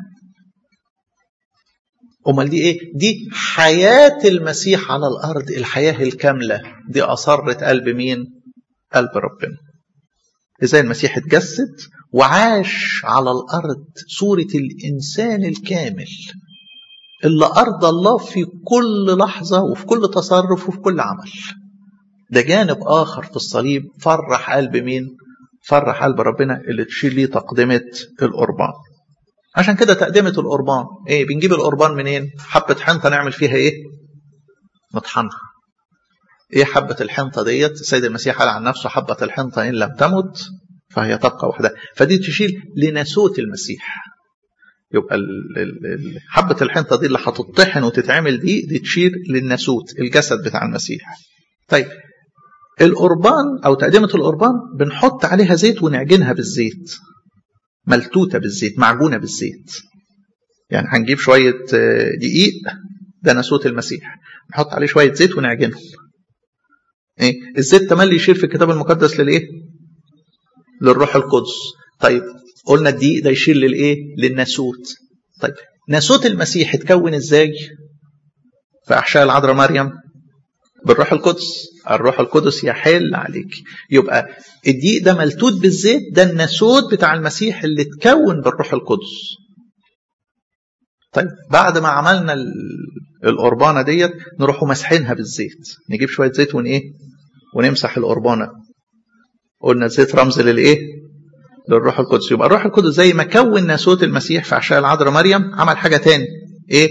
S1: امال دي ايه دي حياه المسيح على الارض الحياه الكامله دي اصرت قلب مين قلب ربنا ازاي المسيح اتجسد وعاش على الارض صوره الانسان الكامل اللي ارضى الله في كل لحظه وفي كل تصرف وفي كل عمل ده جانب اخر في الصليب فرح قلب مين فرح قلب ربنا اللي تشيل ليه تقدمه القربان عشان كده تقدمة القربان ايه بنجيب القربان منين حبة حنطة نعمل فيها ايه نطحنها ايه حبة الحنطة ديت السيد المسيح قال عن نفسه حبة الحنطة ان لم تمت فهي تبقى وحدها فدي تشيل لناسوت المسيح يبقى ال ال حبة الحنطة دي اللي هتطحن وتتعمل دي دي تشير للناسوت الجسد بتاع المسيح طيب القربان او تقدمة القربان بنحط عليها زيت ونعجنها بالزيت ملتوته بالزيت معجونه بالزيت يعني هنجيب شويه دقيق ده ناسوت المسيح نحط عليه شويه زيت ونعجنهم ايه الزيت تملي يشير في الكتاب المقدس للايه للروح القدس طيب قلنا الدقيق ده يشير للايه للناسوت طيب ناسوت المسيح اتكون ازاي في احشاء العذراء مريم بالروح القدس الروح القدس يحل عليك يبقى الدقيق ده ملتوت بالزيت ده الناسوت بتاع المسيح اللي اتكون بالروح القدس طيب بعد ما عملنا القربانه ديت نروحوا مسحينها بالزيت نجيب شويه زيت ون ايه ونمسح القربانه قلنا الزيت رمز للايه للروح القدس يبقى الروح القدس زي ما كون ناسوت المسيح في عشاء العذراء مريم عمل حاجه تاني ايه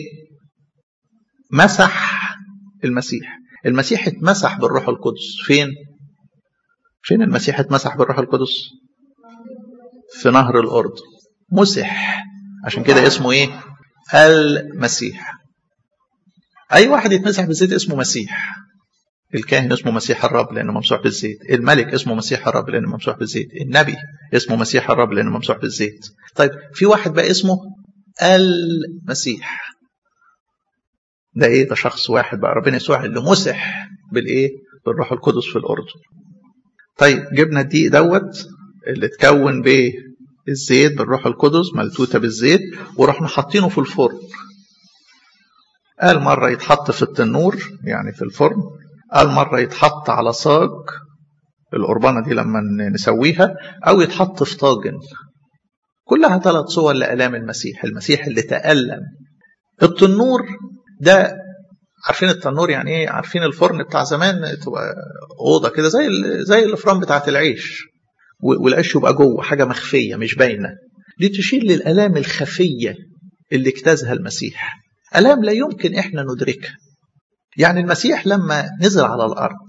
S1: مسح المسيح المسيح اتمسح بالروح القدس فين فين المسيح اتمسح بالروح القدس في نهر الأردن مسح عشان كده اسمه ايه المسيح اي واحد يتمسح بالزيت اسمه مسيح الكاهن اسمه مسيح الرب لانه ممسوح بالزيت الملك اسمه مسيح الرب لانه ممسوح بالزيت النبي اسمه مسيح الرب لانه ممسوح بالزيت طيب في واحد بقى اسمه المسيح ده ايه ده شخص واحد بقى ربنا يسوع اللي مسح بالايه بالروح القدس في الاردن طيب جبنا الدقيق دوت اللي اتكون بالزيت بالروح القدس ملتوته بالزيت ورحنا حاطينه في الفرن قال مرة يتحط في التنور يعني في الفرن قال مرة يتحط على صاج القربانة دي لما نسويها أو يتحط في طاجن كلها ثلاث صور لآلام المسيح المسيح اللي تألم التنور ده عارفين التنور يعني ايه عارفين الفرن بتاع زمان تبقى اوضه كده زي زي الفرن بتاعت العيش والعيش يبقى جوه حاجه مخفيه مش باينه دي تشير للالام الخفيه اللي اجتازها المسيح الام لا يمكن احنا ندركها يعني المسيح لما نزل على الارض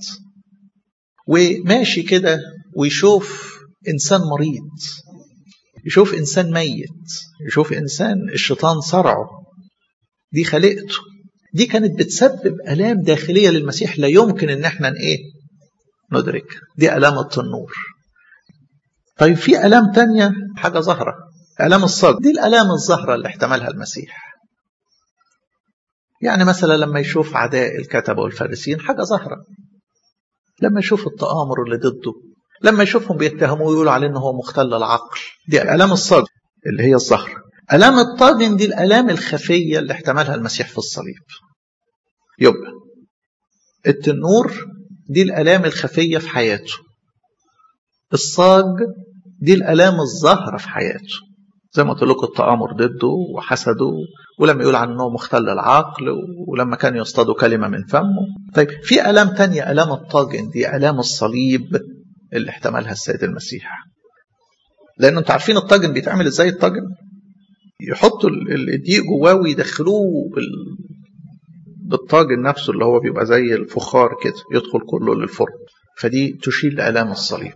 S1: وماشي كده ويشوف انسان مريض يشوف انسان ميت يشوف انسان الشيطان صرعه دي خلقته دي كانت بتسبب الام داخليه للمسيح لا يمكن ان احنا ايه ندرك دي الام التنور طيب في الام تانية حاجه ظاهره الام الصدر دي الالام الظاهره اللي احتملها المسيح يعني مثلا لما يشوف عداء الكتبه والفارسيين حاجه ظاهره لما يشوف التآمر اللي ضده لما يشوفهم بيتهموه ويقولوا عليه ان هو مختل العقل دي الام الصدر اللي هي الظهر الام الطاجن دي الالام الخفيه اللي احتملها المسيح في الصليب يبقى التنور دي الالام الخفيه في حياته الصاج دي الالام الظاهره في حياته زي ما قلت لكم التآمر ضده وحسده ولما يقول عنه مختل العقل ولما كان يصطاد كلمة من فمه طيب في ألام تانية ألام الطاجن دي ألام الصليب اللي احتملها السيد المسيح لأن انتوا عارفين الطاجن بيتعمل ازاي الطاجن يحطوا الدقيق جواه ويدخلوه بال... بالطاجن نفسه اللي هو بيبقى زي الفخار كده يدخل كله للفرن فدي تشير لآلام الصليب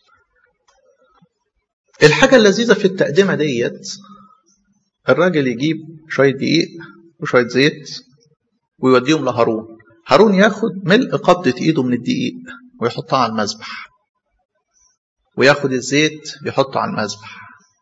S1: الحاجة اللذيذة في التقدمة ديت الراجل يجيب شوية دقيق وشوية زيت ويوديهم لهارون هارون ياخد ملء قبضة ايده من الدقيق ويحطها على المذبح وياخد الزيت يحطه على المذبح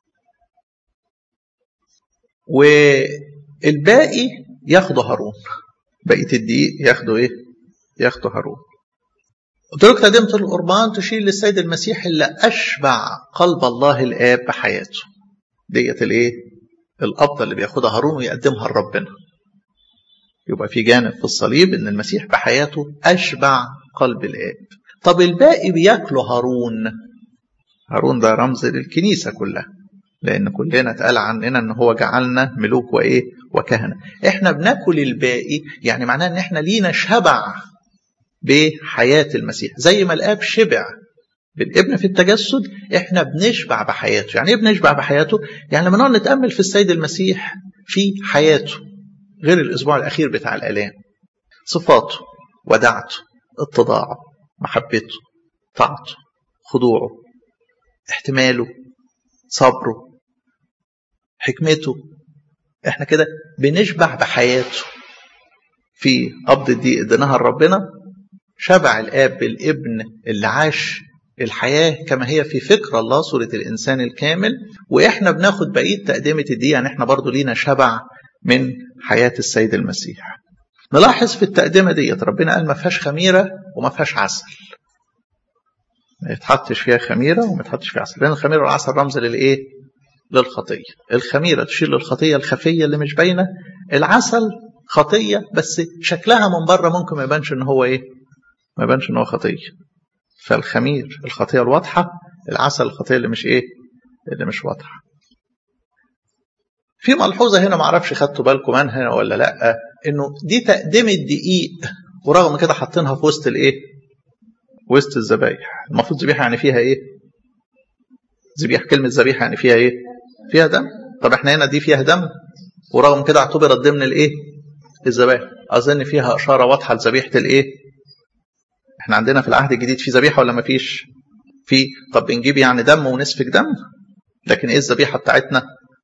S1: والباقي ياخده هارون بقية الدقيق ياخده ايه ياخده هارون قلت لك تقدمة القربان تشير للسيد المسيح اللي أشبع قلب الله الآب بحياته ديت الايه القبضة اللي بياخدها هارون ويقدمها لربنا يبقى في جانب في الصليب ان المسيح بحياته أشبع قلب الآب طب الباقي بياكله هارون هارون ده رمز للكنيسة كلها لأن كلنا اتقال عننا إن هو جعلنا ملوك وإيه وكهنة إحنا بناكل الباقي يعني معناه إن إحنا لينا شبع بحياة المسيح زي ما الآب شبع بالابن في التجسد احنا بنشبع بحياته يعني ايه بنشبع بحياته يعني لما نقعد نتامل في السيد المسيح في حياته غير الاسبوع الاخير بتاع الالام صفاته ودعته اتضاعه محبته طاعته خضوعه احتماله صبره حكمته احنا كده بنشبع بحياته في قبض دي اديناها لربنا شبع الاب بالابن اللي عاش الحياة كما هي في فكر الله صورة الإنسان الكامل وإحنا بناخد بقية تقدمة دي يعني إحنا برضو لينا شبع من حياة السيد المسيح نلاحظ في التقدمة ديت ربنا قال ما فيهاش خميرة وما فيهاش عسل ما يتحطش فيها خميرة وما يتحطش فيها عسل لأن الخميرة والعسل رمز للإيه؟ للخطية الخميرة تشير للخطية الخفية اللي مش باينة العسل خطية بس شكلها من بره ممكن ما يبانش إن هو إيه؟ ما يبانش إن هو خطية فالخمير الخطية الواضحة العسل الخطية اللي مش ايه اللي مش واضحة في ملحوظة هنا معرفش خدتوا بالكم منها ولا لا انه دي تقدمة دقيق ورغم كده حاطينها في وسط الايه وسط الذبايح المفروض ذبيحة يعني فيها ايه ذبيحة كلمة ذبيحة يعني فيها ايه فيها دم طب احنا هنا دي فيها دم ورغم كده اعتبرت ضمن الايه الذبائح اظن فيها اشاره واضحه لذبيحه الايه احنا عندنا في العهد الجديد في ذبيحه ولا ما فيش في طب بنجيب يعني دم ونسفك دم لكن ايه الذبيحه بتاعتنا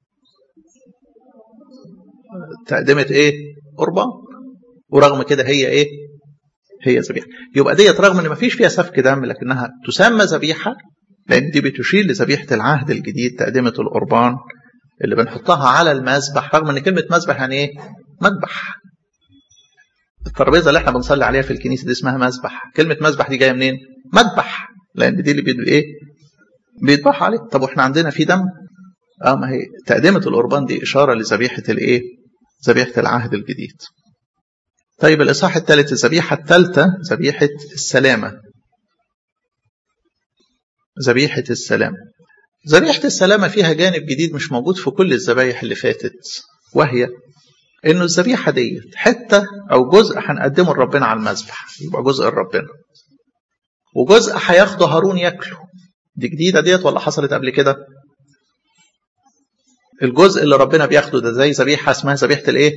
S1: تقدمه ايه قربان ورغم كده هي ايه هي ذبيحه يبقى ديت رغم ان ما فيش فيها سفك دم لكنها تسمى ذبيحه لان دي بتشير لذبيحه العهد الجديد تقدمه القربان اللي بنحطها على المذبح رغم ان كلمه مذبح يعني ايه مذبح الترابيزه اللي احنا بنصلي عليها في الكنيسه دي اسمها مذبح كلمه مذبح دي جايه منين مذبح لان دي اللي بيدوا ايه بيذبحوا عليه طب واحنا عندنا في دم اه ما هي تقدمه القربان دي اشاره لذبيحه الايه ذبيحه العهد الجديد طيب الاصحاح الثالث الذبيحه الثالثه ذبيحه السلامه ذبيحه السلامه ذبيحه السلامه فيها جانب جديد مش موجود في كل الذبايح اللي فاتت وهي انه الذبيحه ديت حته او جزء هنقدمه لربنا على المذبح يبقى جزء لربنا وجزء هياخده هارون ياكله دي جديده ديت ولا حصلت قبل كده الجزء اللي ربنا بياخده ده زي ذبيحه اسمها ذبيحه الايه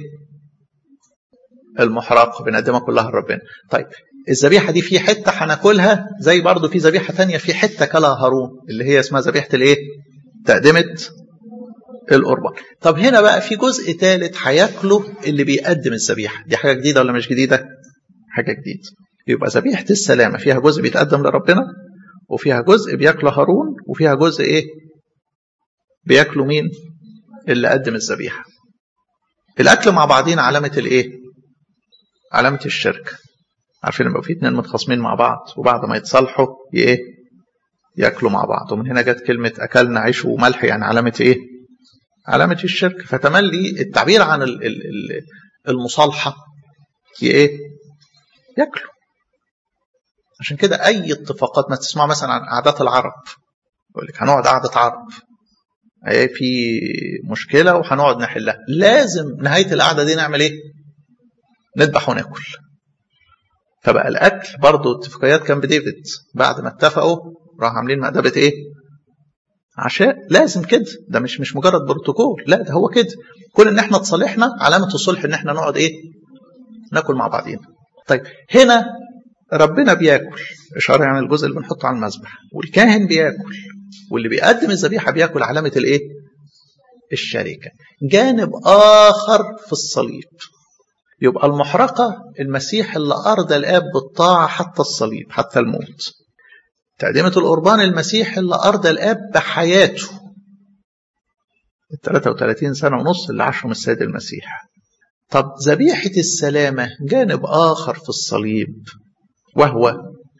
S1: المحرقه بنقدمها كلها لربنا طيب الذبيحه دي في حته هناكلها زي برضه في ذبيحه تانية في حته كلها هارون اللي هي اسمها ذبيحه الايه تقدمه القربان طب هنا بقى في جزء ثالث هياكله اللي بيقدم الذبيحه دي حاجه جديده ولا مش جديده حاجه جديده يبقى ذبيحه السلامه فيها جزء بيتقدم لربنا وفيها جزء بياكله هارون وفيها جزء ايه بياكله مين اللي قدم الذبيحه الاكل مع بعضين علامه الايه علامه الشرك عارفين لما في اتنين متخاصمين مع بعض وبعد ما يتصالحوا ايه ياكلوا مع بعض ومن هنا جت كلمه اكلنا عيش وملح يعني علامه ايه علامه الشرك فتملي التعبير عن المصالحه ايه ياكلوا عشان كده اي اتفاقات ما تسمع مثلا عن قعدات العرب يقول لك هنقعد قعده عرب ايه في مشكله وهنقعد نحلها لازم نهايه القعده دي نعمل ايه نذبح وناكل فبقى الاكل برضه اتفاقيات كان بديفيد بعد ما اتفقوا راحوا عاملين مأدبة ايه عشاء لازم كده ده مش مش مجرد بروتوكول لا ده هو كده كل ان احنا تصالحنا علامه الصلح ان احنا نقعد ايه ناكل مع بعضينا طيب هنا ربنا بياكل اشاره يعني الجزء اللي بنحطه على المذبح والكاهن بياكل واللي بيقدم الذبيحه بياكل علامه الايه الشركه جانب اخر في الصليب يبقى المحرقه المسيح اللي ارضى الاب بالطاعه حتى الصليب حتى الموت تقدمة القربان المسيح اللي أرضى الآب بحياته ال 33 سنة ونص اللي عاشهم السيد المسيح طب ذبيحة السلامة جانب آخر في الصليب وهو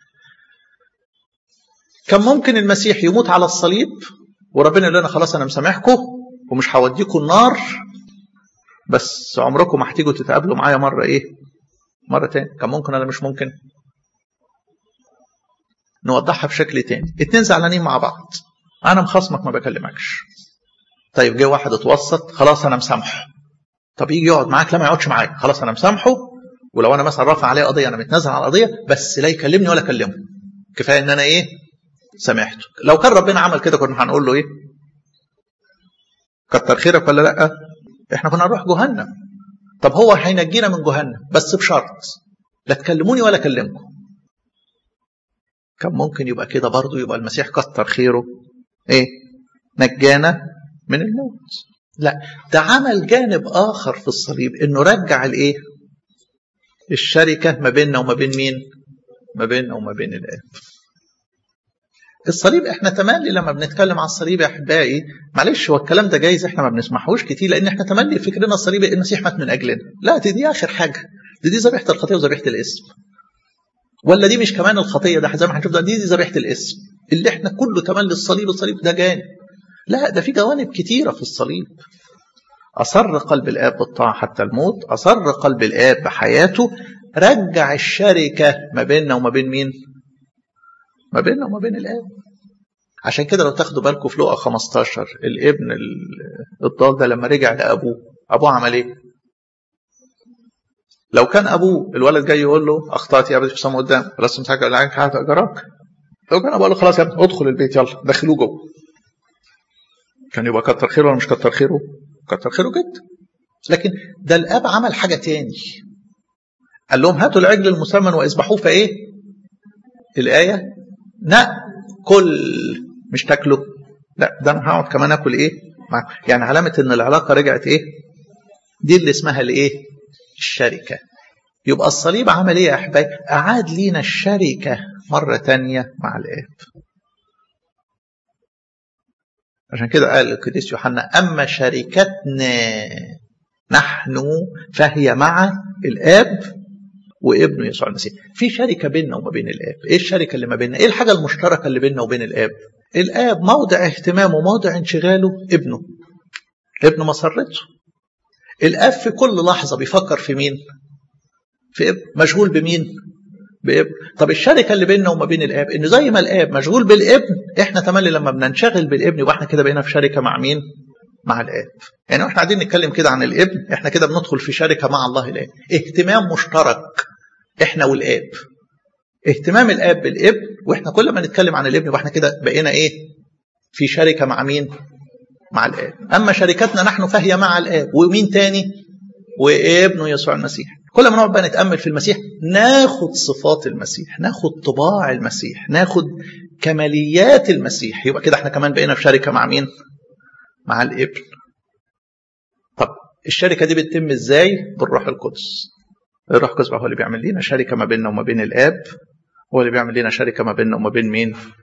S1: كان ممكن المسيح يموت على الصليب وربنا يقول لنا خلاص أنا مسامحكم ومش هوديكم النار بس عمركم ما هتيجوا تتقابلوا معايا مرة إيه؟ مرة تاني كان ممكن ولا مش ممكن؟ نوضحها بشكل تاني اتنين زعلانين مع بعض انا مخاصمك ما بكلمكش طيب جه واحد اتوسط خلاص انا مسامحه طب يجي يقعد معاك لا ما يقعدش معاك خلاص انا مسامحه ولو انا مثلا رافع عليه قضيه انا متنازل على القضيه بس لا يكلمني ولا اكلمه كفايه ان انا ايه سامحته لو كان ربنا عمل كده كنا هنقول له ايه كتر خيرك ولا لا احنا كنا نروح جهنم طب هو هينجينا من جهنم بس بشرط لا تكلموني ولا اكلمكم كان ممكن يبقى كده برضه يبقى المسيح كتر خيره ايه نجانا من الموت لا ده عمل جانب اخر في الصليب انه رجع الايه الشركه ما بيننا وما بين مين ما بيننا وما بين الاب الصليب احنا تملي لما بنتكلم عن الصليب يا احبائي معلش هو الكلام ده جايز احنا ما بنسمعهوش كتير لان احنا تملي فكرنا الصليب المسيح مات من اجلنا لا دي دي اخر حاجه دي دي ذبيحه الخطيه وذبيحه الاسم ولا دي مش كمان الخطيه ده زي ما هنشوف ده دي دي ذبيحه الاسم اللي احنا كله تملي الصليب الصليب ده جانب لا ده في جوانب كتيره في الصليب اصر قلب الاب بالطاعه حتى الموت اصر قلب الاب بحياته رجع الشركه ما بيننا وما بين مين ما بيننا وما بين الاب عشان كده لو تاخدوا بالكم في لقا 15 الابن الضال ده لما رجع لابوه ابوه عمل ايه لو كان ابوه الولد جاي يقول له اخطات يا ابني في السماء قدام لست مسحك عليك حاجه اجراك لو كان ابوه قال له خلاص يا ابني ادخل البيت يلا دخلوه جوه كان يبقى كتر خيره ولا مش كتر خيره كتر خيره جدا لكن ده الاب عمل حاجه تاني قال لهم هاتوا العجل المسمن واذبحوه فايه الايه ناكل مش تاكله لا ده انا هقعد كمان اكل ايه معاكم يعني علامه ان العلاقه رجعت ايه دي اللي اسمها الايه الشركة يبقى الصليب عمل ايه يا احبائي اعاد لينا الشركة مرة تانية مع الاب عشان كده قال القديس يوحنا اما شركتنا نحن فهي مع الاب وابنه يسوع المسيح في شركة بيننا وما بين الاب ايه الشركة اللي ما بيننا ايه الحاجة المشتركة اللي بيننا وبين الاب الاب موضع اهتمامه موضع انشغاله ابنه ابن مسرته الاب في كل لحظه بيفكر في مين في ابن مشغول بمين بابن طب الشركه اللي بيننا وما بين الاب ان زي ما الاب مشغول بالابن احنا تملي لما بننشغل بالابن يبقى احنا كده بقينا في شركه مع مين مع الاب يعني احنا قاعدين نتكلم كده عن الابن احنا كده بندخل في شركه مع الله الاب اهتمام مشترك احنا والاب اهتمام الاب بالابن واحنا كل ما نتكلم عن الابن يبقى احنا كده بقينا ايه في شركه مع مين مع الآب أما شركتنا نحن فهي مع الآب ومين تاني وابنه يسوع المسيح كل ما نقعد بقى نتأمل في المسيح ناخد صفات المسيح ناخد طباع المسيح ناخد كماليات المسيح يبقى كده احنا كمان بقينا في شركة مع مين مع الابن طب الشركة دي بتتم ازاي بالروح القدس الروح القدس هو اللي بيعمل لنا شركة ما بيننا وما بين الآب هو اللي بيعمل لنا شركة ما بيننا وما بين مين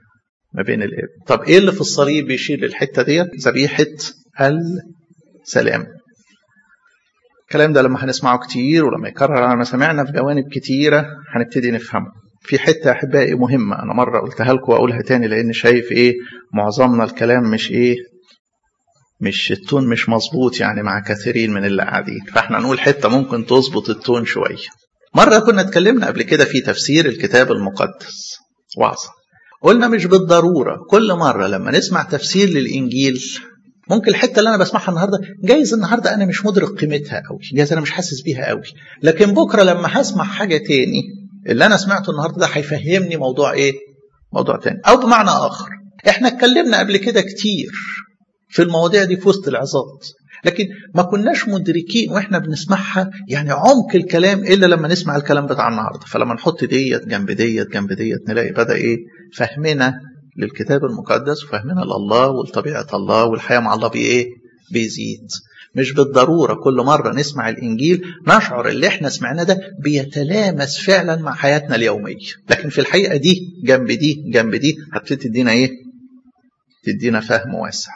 S1: ما بين الاب طب ايه اللي في الصليب بيشير للحته ديت ذبيحه السلام الكلام ده لما هنسمعه كتير ولما يكرر على مسامعنا في جوانب كتيره هنبتدي نفهمه في حته احبائي مهمه انا مره قلتها لكم واقولها تاني لان شايف ايه معظمنا الكلام مش ايه مش التون مش مظبوط يعني مع كثيرين من اللي قاعدين فاحنا نقول حته ممكن تظبط التون شويه مره كنا اتكلمنا قبل كده في تفسير الكتاب المقدس وعظه قلنا مش بالضروره كل مره لما نسمع تفسير للانجيل ممكن الحته اللي انا بسمعها النهارده جايز النهارده انا مش مدرك قيمتها قوي جايز انا مش حاسس بيها قوي لكن بكره لما هسمع حاجه تاني اللي انا سمعته النهارده ده هيفهمني موضوع ايه موضوع تاني او بمعنى اخر احنا اتكلمنا قبل كده كتير في المواضيع دي في وسط العظات لكن ما كناش مدركين واحنا بنسمعها يعني عمق الكلام الا لما نسمع الكلام بتاع النهارده فلما نحط ديت جنب ديت جنب ديت نلاقي بدا ايه فهمنا للكتاب المقدس وفهمنا لله ولطبيعه الله والحياه مع الله بايه بيزيد مش بالضرورة كل مرة نسمع الإنجيل نشعر اللي احنا سمعناه ده بيتلامس فعلا مع حياتنا اليومية لكن في الحقيقة دي جنب دي جنب دي هتبتدي تدينا ايه تدينا فهم واسع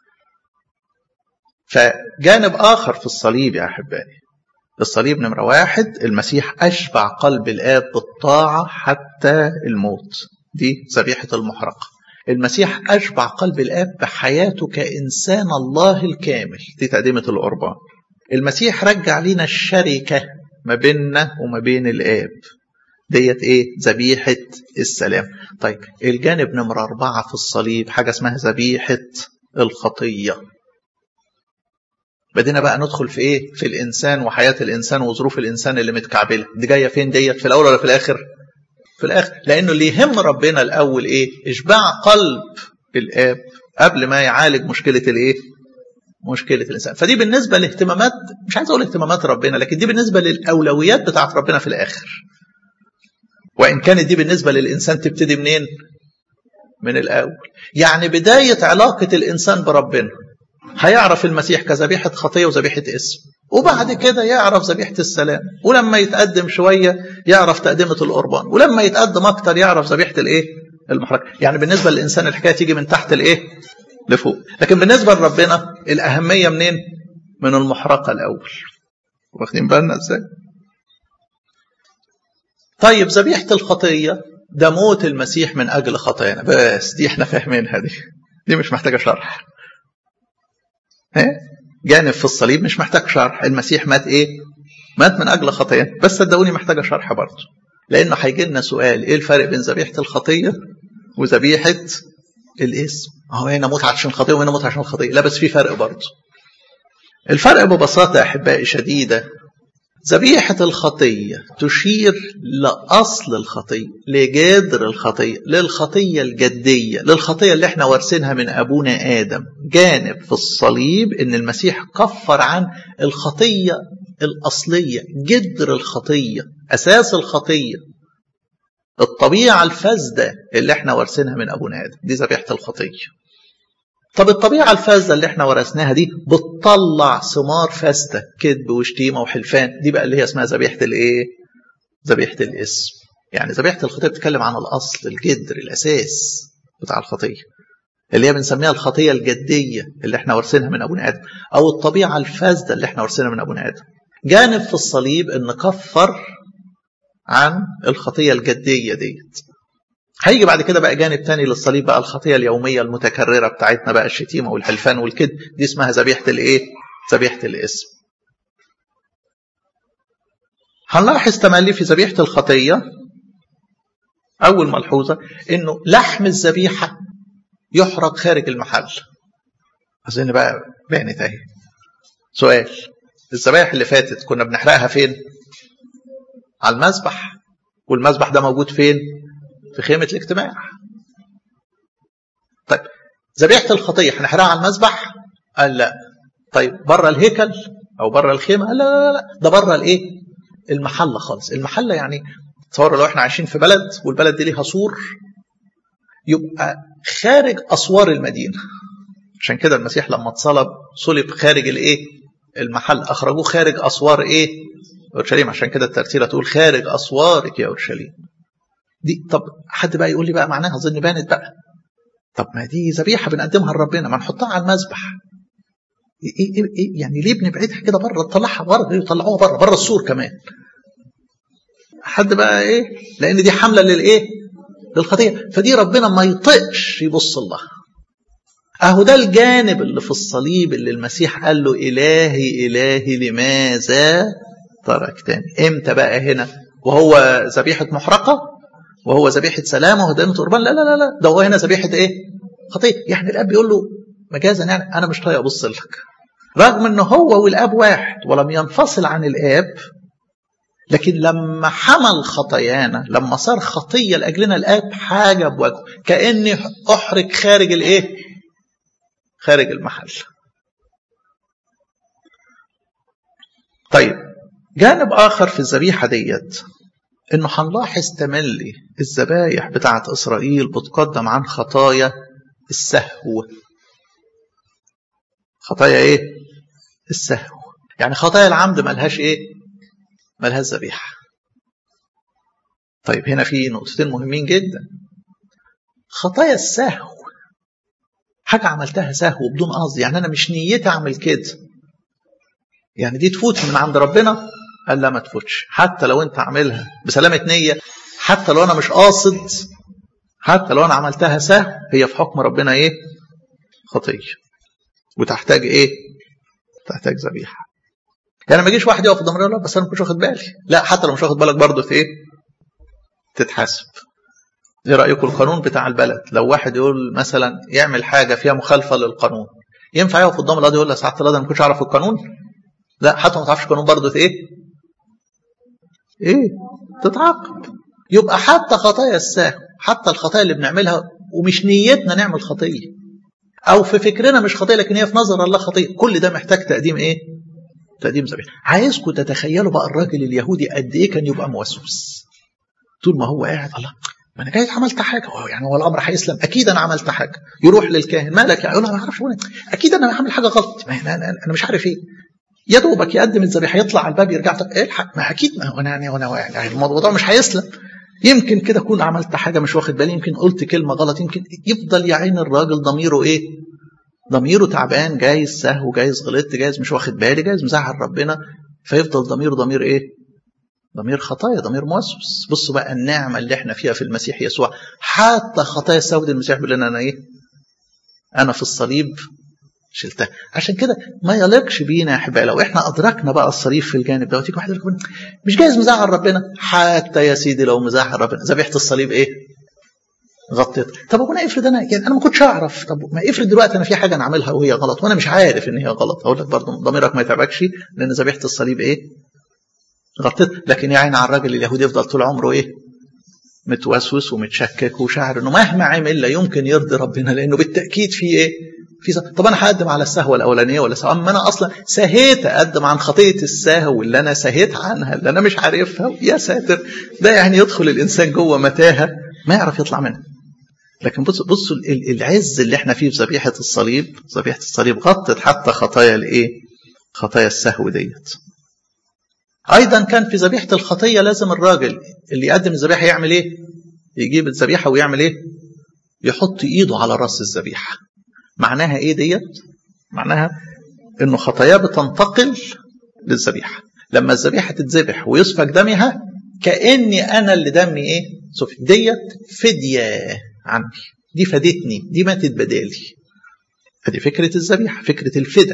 S1: فجانب آخر في الصليب يا أحبائي الصليب نمرة واحد المسيح أشبع قلب الآب بالطاعة حتى الموت دي ذبيحة المحرقة المسيح أشبع قلب الآب بحياته كإنسان الله الكامل دي تقدمة القربان المسيح رجع لنا الشركة ما بيننا وما بين الآب ديت ايه ذبيحة السلام طيب الجانب نمرة أربعة في الصليب حاجة اسمها ذبيحة الخطية بدينا بقى ندخل في ايه في الانسان وحياه الانسان وظروف الانسان اللي متكعبله دي جايه فين ديت في الاول ولا في الاخر في الاخر لانه اللي يهم ربنا الاول ايه اشباع قلب الاب قبل ما يعالج مشكله الايه مشكله الانسان فدي بالنسبه لاهتمامات مش عايز اقول اهتمامات ربنا لكن دي بالنسبه للاولويات بتاعت ربنا في الاخر وان كانت دي بالنسبه للانسان تبتدي منين من الاول يعني بدايه علاقه الانسان بربنا هيعرف المسيح كذبيحة خطية وذبيحة اسم وبعد كده يعرف ذبيحة السلام ولما يتقدم شوية يعرف تقدمة القربان ولما يتقدم أكتر يعرف ذبيحة الإيه المحرقة يعني بالنسبة للإنسان الحكاية تيجي من تحت الإيه لفوق لكن بالنسبة لربنا الأهمية منين من المحرقة الأول واخدين بالنا إزاي طيب ذبيحة الخطية ده موت المسيح من أجل خطايانا بس دي احنا فاهمينها دي دي مش محتاجة شرح جانب في الصليب مش محتاج شرح المسيح مات ايه مات من اجل خطايانا بس صدقوني محتاجه شرح برضه لانه هيجي لنا سؤال ايه الفرق بين ذبيحه الخطيه وذبيحه الاسم هو هنا موت عشان الخطيه وهنا موت عشان الخطيه لا بس في فرق برضه الفرق ببساطه احبائي شديده ذبيحة الخطية تشير لأصل الخطية لجذر الخطية للخطية الجدية للخطية اللي احنا وارثينها من أبونا آدم جانب في الصليب إن المسيح كفر عن الخطية الأصلية جذر الخطية أساس الخطية الطبيعة الفاسدة اللي احنا وارثينها من أبونا آدم دي ذبيحة الخطية طب الطبيعة الفاسدة اللي احنا ورثناها دي بتطلع ثمار فاسدة كذب وشتيمة وحلفان دي بقى اللي هي اسمها ذبيحة الايه؟ ذبيحة الاسم يعني ذبيحة الخطية بتتكلم عن الأصل الجذر الأساس بتاع الخطية اللي هي بنسميها الخطية الجدية اللي احنا وارثينها من أبونا آدم أو الطبيعة الفاسدة اللي احنا وارثينها من أبونا آدم جانب في الصليب إن كفر عن الخطية الجدية ديت هيجي بعد كده بقى جانب تاني للصليب بقى الخطيه اليوميه المتكرره بتاعتنا بقى الشتيمه والحلفان والكذب دي اسمها ذبيحه الايه؟ ذبيحه الاسم. هنلاحظ تملي في ذبيحه الخطيه اول ملحوظه انه لحم الذبيحه يحرق خارج المحل. اظن بقى بانت اهي. سؤال الذبائح اللي فاتت كنا بنحرقها فين؟ على المذبح والمذبح ده موجود فين؟ في خيمة الاجتماع طيب ذبيحة الخطية هنحرقها على المذبح قال لا طيب بره الهيكل أو بره الخيمة قال لا لا لا ده بره الإيه المحلة خالص المحلة يعني تصوروا لو احنا عايشين في بلد والبلد دي ليها سور يبقى خارج أسوار المدينة عشان كده المسيح لما اتصلب صلب خارج الايه المحل اخرجوه خارج اسوار ايه اورشليم عشان كده الترتيله تقول خارج اسوارك يا اورشليم دي طب حد بقى يقول لي بقى معناها اظن بانت بقى طب ما دي ذبيحه بنقدمها لربنا ما نحطها على المذبح إيه إيه إيه يعني ليه بنبعدها كده بره نطلعها بره يطلعوها بره بره السور كمان حد بقى ايه لان دي حمله للايه للخطيه فدي ربنا ما يطقش يبص لها اهو ده الجانب اللي في الصليب اللي المسيح قال له الهي الهي لماذا تركتني امتى بقى هنا وهو ذبيحه محرقه وهو ذبيحه سلامه وهدانه قربان لا لا لا لا ده هو هنا ذبيحه ايه خطيه يعني الاب بيقول له مجازا يعني انا مش طايق ابص لك رغم ان هو والاب واحد ولم ينفصل عن الاب لكن لما حمل خطايانا لما صار خطيه لاجلنا الاب حاجه بوجهه كاني احرج خارج الايه خارج المحل طيب جانب اخر في الذبيحه ديت انه هنلاحظ تملي الذبايح بتاعت اسرائيل بتقدم عن خطايا السهو خطايا ايه السهو يعني خطايا العمد ملهاش ايه ملهاش ذبيحه طيب هنا في نقطتين مهمين جدا خطايا السهو حاجة عملتها سهو بدون قصد يعني أنا مش نيتي أعمل كده يعني دي تفوت من عند ربنا قال لا ما تفوتش حتى لو أنت عاملها بسلامة نية حتى لو أنا مش قاصد حتى لو أنا عملتها سهو هي في حكم ربنا إيه خطية وتحتاج إيه تحتاج ذبيحة يعني ما يجيش واحد يقف قدام لا بس انا ما كنتش واخد بالي لا حتى لو مش واخد بالك برضه في ايه تتحاسب ايه رايكم القانون بتاع البلد لو واحد يقول مثلا يعمل حاجه فيها مخالفه للقانون ينفع يقف قدام القاضي يقول له ساعه القاضي انا ما كنتش اعرف القانون لا حتى ما تعرفش القانون برضه ايه ايه تتعاقب يبقى حتى خطايا السهو حتى الخطايا اللي بنعملها ومش نيتنا نعمل خطيه او في فكرنا مش خطيه لكن هي في نظر الله خطيه كل ده محتاج تقديم ايه تقديم ذبيحه عايزكم تتخيلوا بقى الراجل اليهودي قد ايه كان يبقى موسوس طول ما هو قاعد الله ما انا جاي عملت حاجه يعني هو الامر هيسلم اكيد انا عملت حاجه يروح للكاهن مالك يعني يقول له ما اعرفش اكيد انا عامل حاجه غلط ما انا, أنا, أنا مش عارف ايه يا دوبك يقدم الذبيحه يطلع على الباب يرجع طب الحق ما اكيد ما انا يعني وانا يعني الموضوع مش هيسلم يمكن كده اكون عملت حاجه مش واخد بالي يمكن قلت كلمه غلط يمكن يفضل يا عين الراجل ضميره ايه ضميره تعبان جايز سهو جايز غلطت جايز مش واخد بالي جايز مزعل ربنا فيفضل ضميره ضمير ايه ضمير خطايا ضمير موسوس بصوا بقى النعمة اللي احنا فيها في المسيح يسوع حتى خطايا السود المسيح بيقول لنا انا ايه انا في الصليب شلتها عشان كده ما يليقش بينا يا احبائي لو احنا ادركنا بقى الصليب في الجانب ده وتيجي واحد يقول مش جايز مزعل ربنا حتى يا سيدي لو مزعل ربنا ذبيحه الصليب ايه غطيت طب ابونا افرض انا يعني انا ما كنتش اعرف طب ما افرض دلوقتي انا في حاجه انا عاملها وهي غلط وانا مش عارف ان هي غلط اقول لك برضه ضميرك ما يتعبكش لان ذبيحه الصليب ايه غطيت لكن يا عين على الراجل اليهودي يفضل طول عمره ايه متوسوس ومتشكك وشاعر انه مهما عمل لا يمكن يرضي ربنا لانه بالتاكيد في ايه في صح. طب انا هقدم على السهوه الاولانيه ولا سواء ما انا اصلا سهيت اقدم عن خطيه السهو اللي انا سهيت عنها اللي انا مش عارفها يا ساتر ده يعني يدخل الانسان جوه متاهه ما يعرف يطلع منها لكن بصوا بصوا العز اللي احنا فيه في ذبيحه الصليب ذبيحه الصليب غطت حتى خطايا الايه خطايا السهو ديت ايضا كان في ذبيحه الخطيه لازم الراجل اللي يقدم الذبيحه يعمل ايه يجيب الذبيحه ويعمل ايه يحط ايده على راس الذبيحه معناها ايه ديت معناها انه خطاياه بتنتقل للذبيحه لما الذبيحه تتذبح ويسفك دمها كاني انا اللي دمي ايه سفك ديت فديه عني دي فادتني دي ماتت بدالي ادي فكره الذبيحه فكره الفدا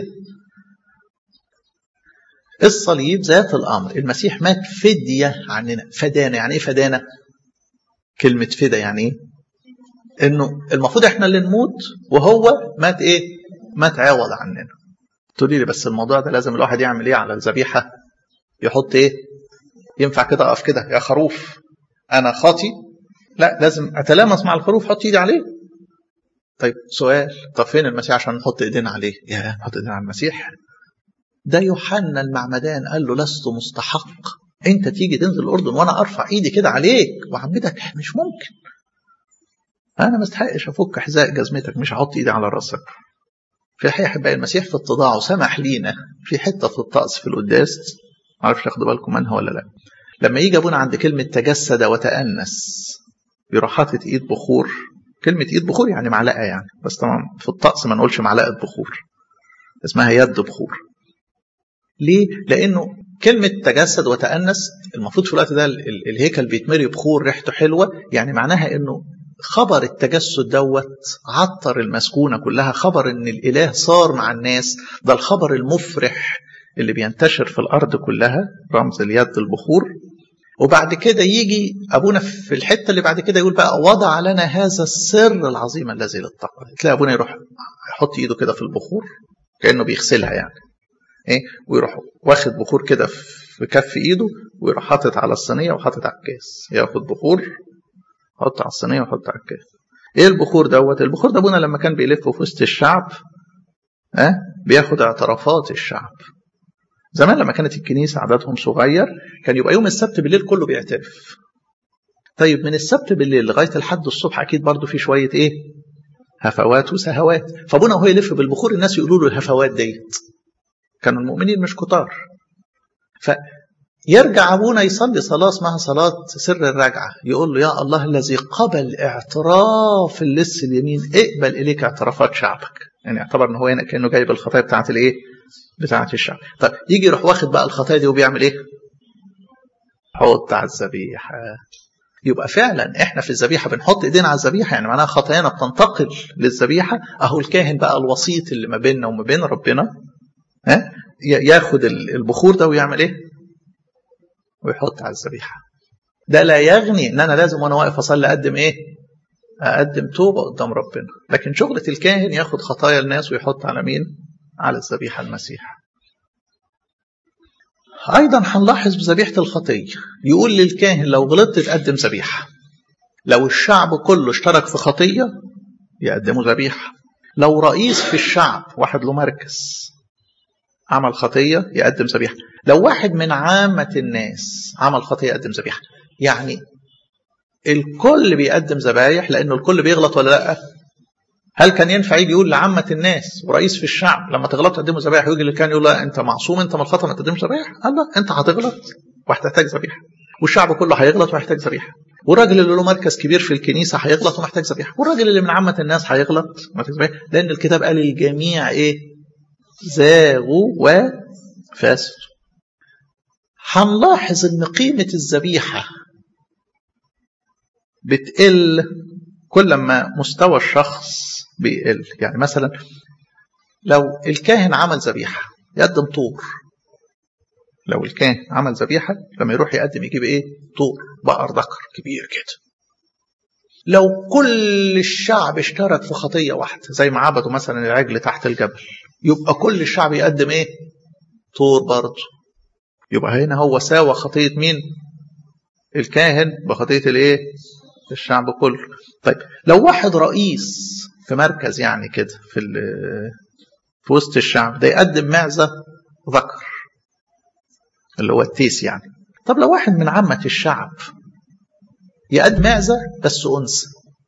S1: الصليب ذات الامر المسيح مات فديه عننا فدانا يعني ايه فدانا كلمه فدا يعني ايه انه المفروض احنا اللي نموت وهو مات ايه مات عوض عننا تقولي لي بس الموضوع ده لازم الواحد يعمل ايه على الذبيحه يحط ايه ينفع كده اقف كده يا خروف انا خاطي لا لازم اتلامس مع الخروف احط ايدي عليه طيب سؤال طب فين المسيح عشان نحط ايدينا عليه يا نحط ايدينا على المسيح ده يوحنا المعمدان قال له لست مستحق انت تيجي تنزل الاردن وانا ارفع ايدي كده عليك وعمدك مش ممكن انا ما استحقش افك حذاء جزمتك مش هحط ايدي على راسك في الحقيقه احبائي المسيح في اتضاعه سمح لينا في حته في الطقس في القداس ما اعرفش تاخدوا بالكم منها ولا لا لما يجي ابونا عند كلمه تجسد وتأنس يروح حاطط ايد بخور كلمة ايد بخور يعني معلقة يعني بس طبعا في الطقس ما نقولش معلقة بخور اسمها يد بخور ليه؟ لأنه كلمة تجسد وتأنس المفروض في الوقت ده الهيكل بيتمري بخور ريحته حلوة يعني معناها انه خبر التجسد دوت عطر المسكونة كلها خبر ان الاله صار مع الناس ده الخبر المفرح اللي بينتشر في الارض كلها رمز اليد البخور وبعد كده يجي ابونا في الحته اللي بعد كده يقول بقى وضع لنا هذا السر العظيم الذي للتقوى تلاقي ابونا يروح يحط ايده كده في البخور كانه بيغسلها يعني ايه ويروح واخد بخور كده في كف ايده ويروح حاطط على الصينيه وحاطط على الكاس ياخد بخور حط على الصينيه وحط على الكاس ايه البخور دوت البخور ده ابونا لما كان بيلف في وسط الشعب ها أه؟ بياخد اعترافات الشعب زمان لما كانت الكنيسه عددهم صغير كان يبقى يوم السبت بالليل كله بيعترف طيب من السبت بالليل لغايه الحد الصبح اكيد برضه في شويه ايه هفوات وسهوات فابونا وهو يلف بالبخور الناس يقولوا له الهفوات ديت كانوا المؤمنين مش كتار فيرجع ابونا يصلي صلاه اسمها صلاه سر الرجعه يقول له يا الله الذي قبل اعتراف اللص اليمين اقبل اليك اعترافات شعبك يعني اعتبر ان هو هنا كانه جايب الخطايا بتاعت الايه بتاعه الشعب طيب يجي يروح واخد بقى الخطايا دي وبيعمل ايه حط على الذبيحه يبقى فعلا احنا في الذبيحه بنحط ايدينا على الذبيحه يعني معناها خطايانا بتنتقل للذبيحه اهو الكاهن بقى الوسيط اللي ما بيننا وما بين ربنا ها ياخد البخور ده ويعمل ايه ويحط على الذبيحه ده لا يغني ان انا لازم وانا واقف اصلي اقدم ايه اقدم توبه قدام ربنا لكن شغله الكاهن ياخد خطايا الناس ويحط على مين على الذبيحه المسيح ايضا هنلاحظ بذبيحه الخطيه يقول للكاهن لو غلطت تقدم ذبيحه لو الشعب كله اشترك في خطيه يقدموا ذبيحه لو رئيس في الشعب واحد له مركز عمل خطيه يقدم ذبيحه لو واحد من عامه الناس عمل خطيه يقدم ذبيحه يعني الكل بيقدم ذبايح لانه الكل بيغلط ولا لا هل كان ينفع يجي يقول لعامة الناس ورئيس في الشعب لما تغلط تقدموا ذبايح ويجي اللي كان يقول لا انت معصوم انت من الخطا ما تقدمش ذبايح قال لا انت هتغلط وهتحتاج ذبيحه والشعب كله هيغلط وهيحتاج ذبيحه والراجل اللي له مركز كبير في الكنيسه هيغلط ومحتاج ذبيحه والراجل اللي من عامه الناس هيغلط ومحتاج ذبيحه لان الكتاب قال الجميع ايه زاغوا وفاسدوا هنلاحظ ان قيمه الذبيحه بتقل كل ما مستوى الشخص بيقل يعني مثلا لو الكاهن عمل ذبيحه يقدم طور لو الكاهن عمل ذبيحه لما يروح يقدم يجيب ايه طور بقر ذكر كبير كده لو كل الشعب اشترك في خطيه واحده زي ما عبدوا مثلا العجل تحت الجبل يبقى كل الشعب يقدم ايه طور برضه يبقى هنا هو ساوى خطيه مين الكاهن بخطيه الايه الشعب كله طيب لو واحد رئيس في مركز يعني كده في في وسط الشعب ده يقدم معزة ذكر اللي هو التيس يعني طب لو واحد من عامة الشعب يقدم معزة بس أنثى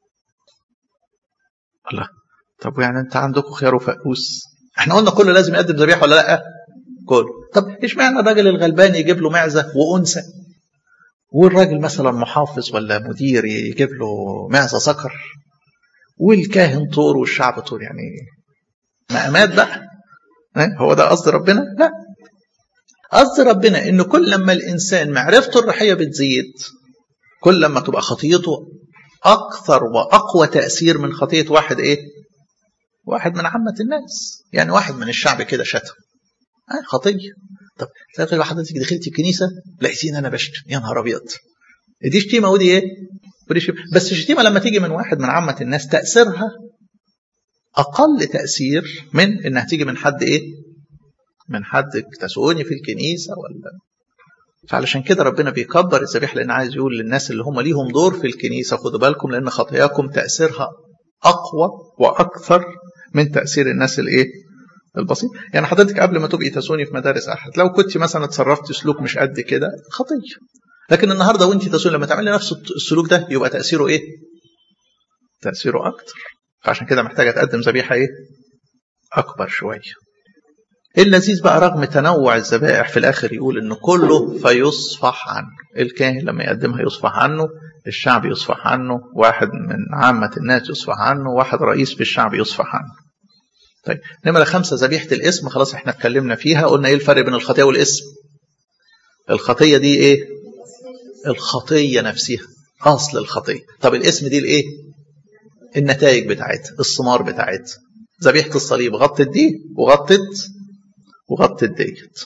S1: الله طب يعني انت عندكم خيار وفقوس احنا قلنا كله لازم يقدم ذبيحه ولا لا كله طب ايش معنى الراجل الغلبان يجيب له معزه وانثى والراجل مثلا محافظ ولا مدير يجيب له معزه ذكر والكاهن طور والشعب طور يعني مقامات بقى هو ده قصد ربنا لا قصد ربنا ان كل لما الانسان معرفته الروحيه بتزيد كل لما تبقى خطيته اكثر واقوى تاثير من خطيه واحد ايه واحد من عامه الناس يعني واحد من الشعب كده شتم آه خطيه طب تلاقي حضرتك دخلتي الكنيسه لقيتيني انا بشتم يا نهار ابيض دي شتيمه ودي ايه ودي شتيمه بس الشتيمه لما تيجي من واحد من عامه الناس تاثيرها اقل تاثير من انها تيجي من حد ايه من حد تسوني في الكنيسه ولا فعلشان كده ربنا بيكبر الذبيحه لان عايز يقول للناس اللي هم ليهم دور في الكنيسه خدوا بالكم لان خطاياكم تاثيرها اقوى واكثر من تاثير الناس الايه البسيط يعني حضرتك قبل ما تبقي تسوني في مدارس احد لو كنت مثلا اتصرفت سلوك مش قد كده خطيه لكن النهارده وانت تسوني لما تعملي نفس السلوك ده يبقى تاثيره ايه تاثيره اكتر فعشان كده محتاجه تقدم ذبيحه ايه اكبر شويه اللذيذ بقى رغم تنوع الذبائح في الاخر يقول ان كله فيصفح عنه الكاهن لما يقدمها يصفح عنه الشعب يصفح عنه واحد من عامة الناس يصفح عنه واحد رئيس في الشعب يصفح عنه طيب نمرة خمسة ذبيحة الاسم خلاص احنا اتكلمنا فيها قلنا ايه الفرق بين الخطية والاسم الخطية دي ايه الخطية نفسها اصل الخطية طب الاسم دي الايه النتائج بتاعتها الثمار بتاعتها ذبيحة الصليب غطت دي وغطت وغطت ديت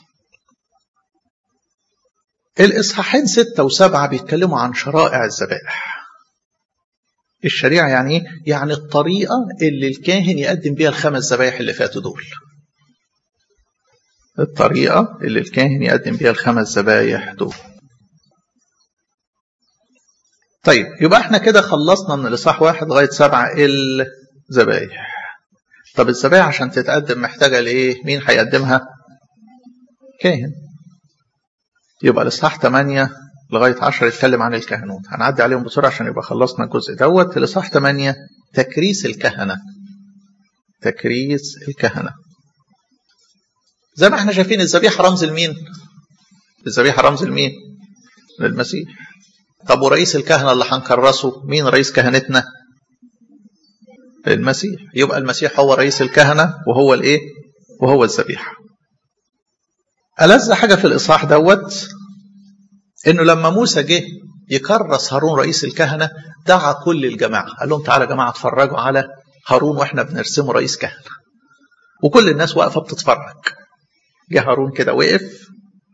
S1: الإصحاحين ستة وسبعة بيتكلموا عن شرائع الذبائح الشريعة يعني ايه؟ يعني الطريقة اللي الكاهن يقدم بيها الخمس ذبايح اللي فاتوا دول الطريقة اللي الكاهن يقدم بيها الخمس ذبايح دول طيب يبقى احنا كده خلصنا من الإصحاح واحد لغاية سبعة الذبايح طب الذبايح عشان تتقدم محتاجة لإيه؟ مين هيقدمها؟ كاهن يبقى الإصحاح 8 لغاية 10 يتكلم عن الكهنوت هنعدي عليهم بسرعة عشان يبقى خلصنا الجزء دوت الإصحاح 8 تكريس الكهنة تكريس الكهنة زي ما احنا شايفين الذبيحة رمز لمين؟ الذبيحة رمز لمين؟ للمسيح طب ورئيس الكهنة اللي هنكرسه مين رئيس كهنتنا؟ المسيح يبقى المسيح هو رئيس الكهنة وهو الايه؟ وهو الذبيحة ألذ حاجة في الإصحاح دوت إنه لما موسى جه يكرس هارون رئيس الكهنة دعا كل الجماعة قال لهم تعالوا يا جماعة اتفرجوا على هارون وإحنا بنرسمه رئيس كهنة وكل الناس واقفة بتتفرج جه هارون كده وقف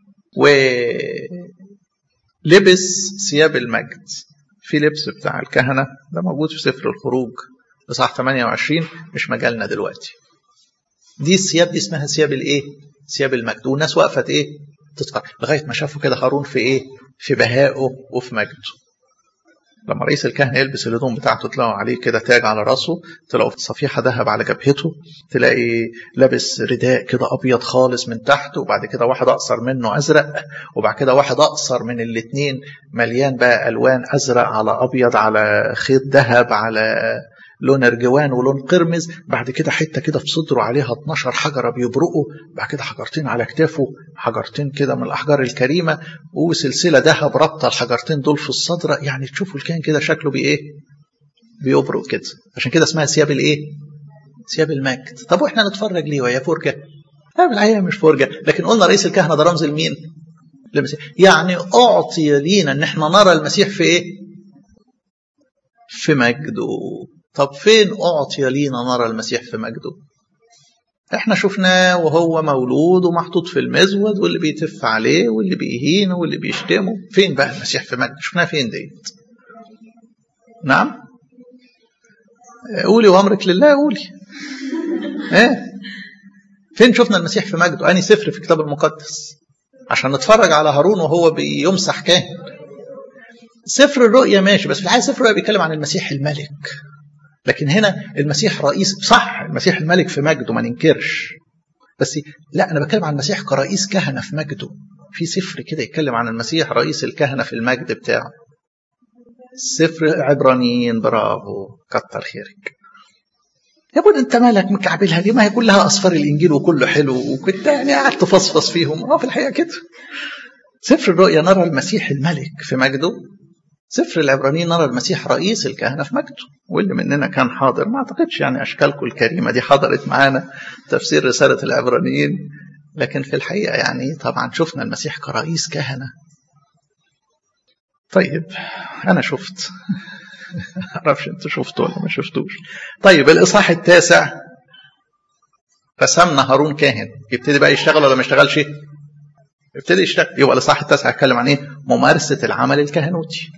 S1: ولبس ثياب المجد في لبس بتاع الكهنة ده موجود في سفر الخروج إصحاح 28 مش مجالنا دلوقتي دي الثياب دي اسمها ثياب الايه؟ ثياب المجد والناس وقفت ايه تتفرج لغايه ما شافوا كده هارون في ايه في بهائه وفي مجده لما رئيس الكهنة يلبس الهدوم بتاعته تلاقوا عليه كده تاج على راسه تلاقوا صفيحة ذهب على جبهته تلاقي لابس رداء كده أبيض خالص من تحت وبعد كده واحد أقصر منه أزرق وبعد كده واحد أقصر من الاتنين مليان بقى ألوان أزرق على أبيض على خيط ذهب على لون ارجوان ولون قرمز بعد كده حته كده في صدره عليها 12 حجره بيبرقوا بعد كده حجرتين على كتافه حجرتين كده من الاحجار الكريمه وسلسله ذهب رابطه الحجرتين دول في الصدر يعني تشوفوا الكائن كده شكله بايه بيبرق كده عشان كده اسمها ثياب الايه ثياب المجد طب واحنا نتفرج ليه وهي فرجه لا بالحقيقه مش فرجه لكن قلنا رئيس الكهنه ده رمز لمين للمسيح يعني اعطي لينا ان احنا نرى المسيح في ايه في مجده طب فين أعطي لينا نرى المسيح في مجده احنا شفناه وهو مولود ومحطوط في المزود واللي بيتف عليه واللي بيهينه واللي بيشتمه فين بقى المسيح في مجده شفناه فين ديت نعم قولي وامرك لله قولي ايه فين شفنا المسيح في مجده اني سفر في الكتاب المقدس عشان نتفرج على هارون وهو بيمسح كاهن سفر الرؤيا ماشي بس في الحقيقه سفر الرؤيا بيتكلم عن المسيح الملك لكن هنا المسيح رئيس صح المسيح الملك في مجده ما ننكرش بس لا انا بتكلم عن المسيح كرئيس كهنه في مجده في سفر كده يتكلم عن المسيح رئيس الكهنه في المجد بتاعه سفر عبرانيين برافو كتر خيرك يا ابونا انت مالك مكعبلها ليه ما هي كلها اصفار الانجيل وكله حلو وكنت يعني قاعد تفصفص فيهم اه في الحقيقه كده سفر الرؤيا نرى المسيح الملك في مجده سفر العبرانيين نرى المسيح رئيس الكهنه في مجده واللي مننا كان حاضر ما اعتقدش يعني اشكالكم الكريمه دي حضرت معانا تفسير رساله العبرانيين لكن في الحقيقه يعني طبعا شفنا المسيح كرئيس كهنه طيب انا شفت معرفش انتوا شفتوا ولا ما شفتوش طيب الاصحاح التاسع رسمنا هارون كاهن يبتدي بقى يشتغل ولا ما يشتغلش يبتدي يشتغل يبقى الاصحاح التاسع هيتكلم عن ايه ممارسه العمل الكهنوتي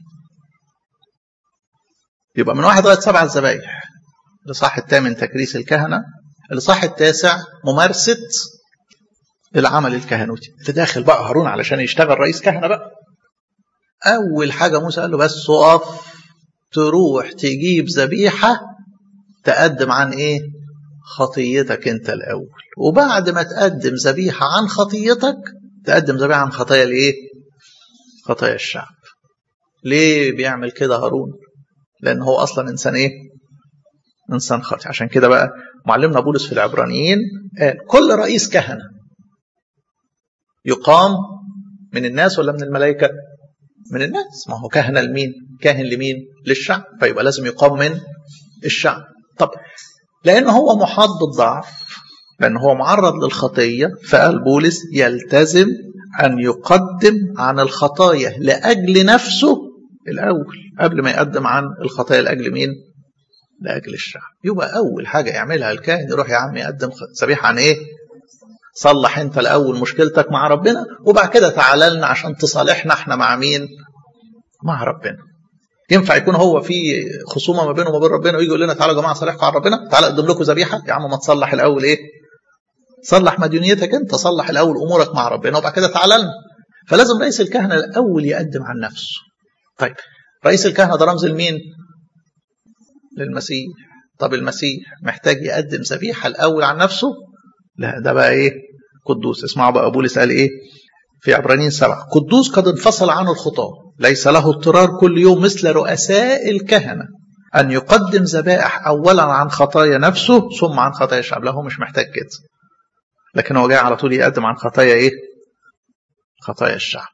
S1: يبقى من واحد لغايه سبعه الذبايح الاصحاح الثامن تكريس الكهنه الاصحاح التاسع ممارسه العمل الكهنوتي في داخل بقى هارون علشان يشتغل رئيس كهنه بقى اول حاجه موسى قال له بس اقف تروح تجيب ذبيحه تقدم عن ايه خطيتك انت الاول وبعد ما تقدم ذبيحه عن خطيتك تقدم ذبيحه عن خطايا الايه خطايا الشعب ليه بيعمل كده هارون لان هو اصلا انسان ايه انسان خاطئ عشان كده بقى معلمنا بولس في العبرانيين قال كل رئيس كهنه يقام من الناس ولا من الملائكه من الناس ما هو كهنة لمين كاهن لمين للشعب فيبقى لازم يقام من الشعب طب لأنه هو محاط بالضعف لأن هو معرض للخطية فقال بولس يلتزم أن يقدم عن الخطايا لأجل نفسه الأول قبل ما يقدم عن الخطايا لأجل مين؟ لأجل الشعب يبقى أول حاجة يعملها الكاهن يروح يا عم يقدم ذبيحة عن إيه؟ صلح أنت الأول مشكلتك مع ربنا وبعد كده تعالى لنا عشان تصالحنا إحنا مع مين؟ مع ربنا ينفع يكون هو في خصومه ما بينه وما بين ربنا ويجي يقول لنا تعالوا يا جماعه صالحكم على ربنا تعالى اقدم لكم ذبيحه يا عم ما تصلح الاول ايه صلح مديونيتك انت صلح الاول امورك مع ربنا وبعد كده تعالى لنا فلازم رئيس الكهنه الاول يقدم عن نفسه طيب رئيس الكهنه ده رمز لمين للمسيح طب المسيح محتاج يقدم ذبيحه الاول عن نفسه لا ده بقى ايه قدوس اسمعوا بقى بولس قال ايه في عبرانيين سبعة قدوس قد انفصل عنه الخطاة ليس له اضطرار كل يوم مثل رؤساء الكهنة أن يقدم ذبائح أولا عن خطايا نفسه ثم عن خطايا الشعب له مش محتاج كده لكن هو جاي على طول يقدم عن خطايا إيه خطايا الشعب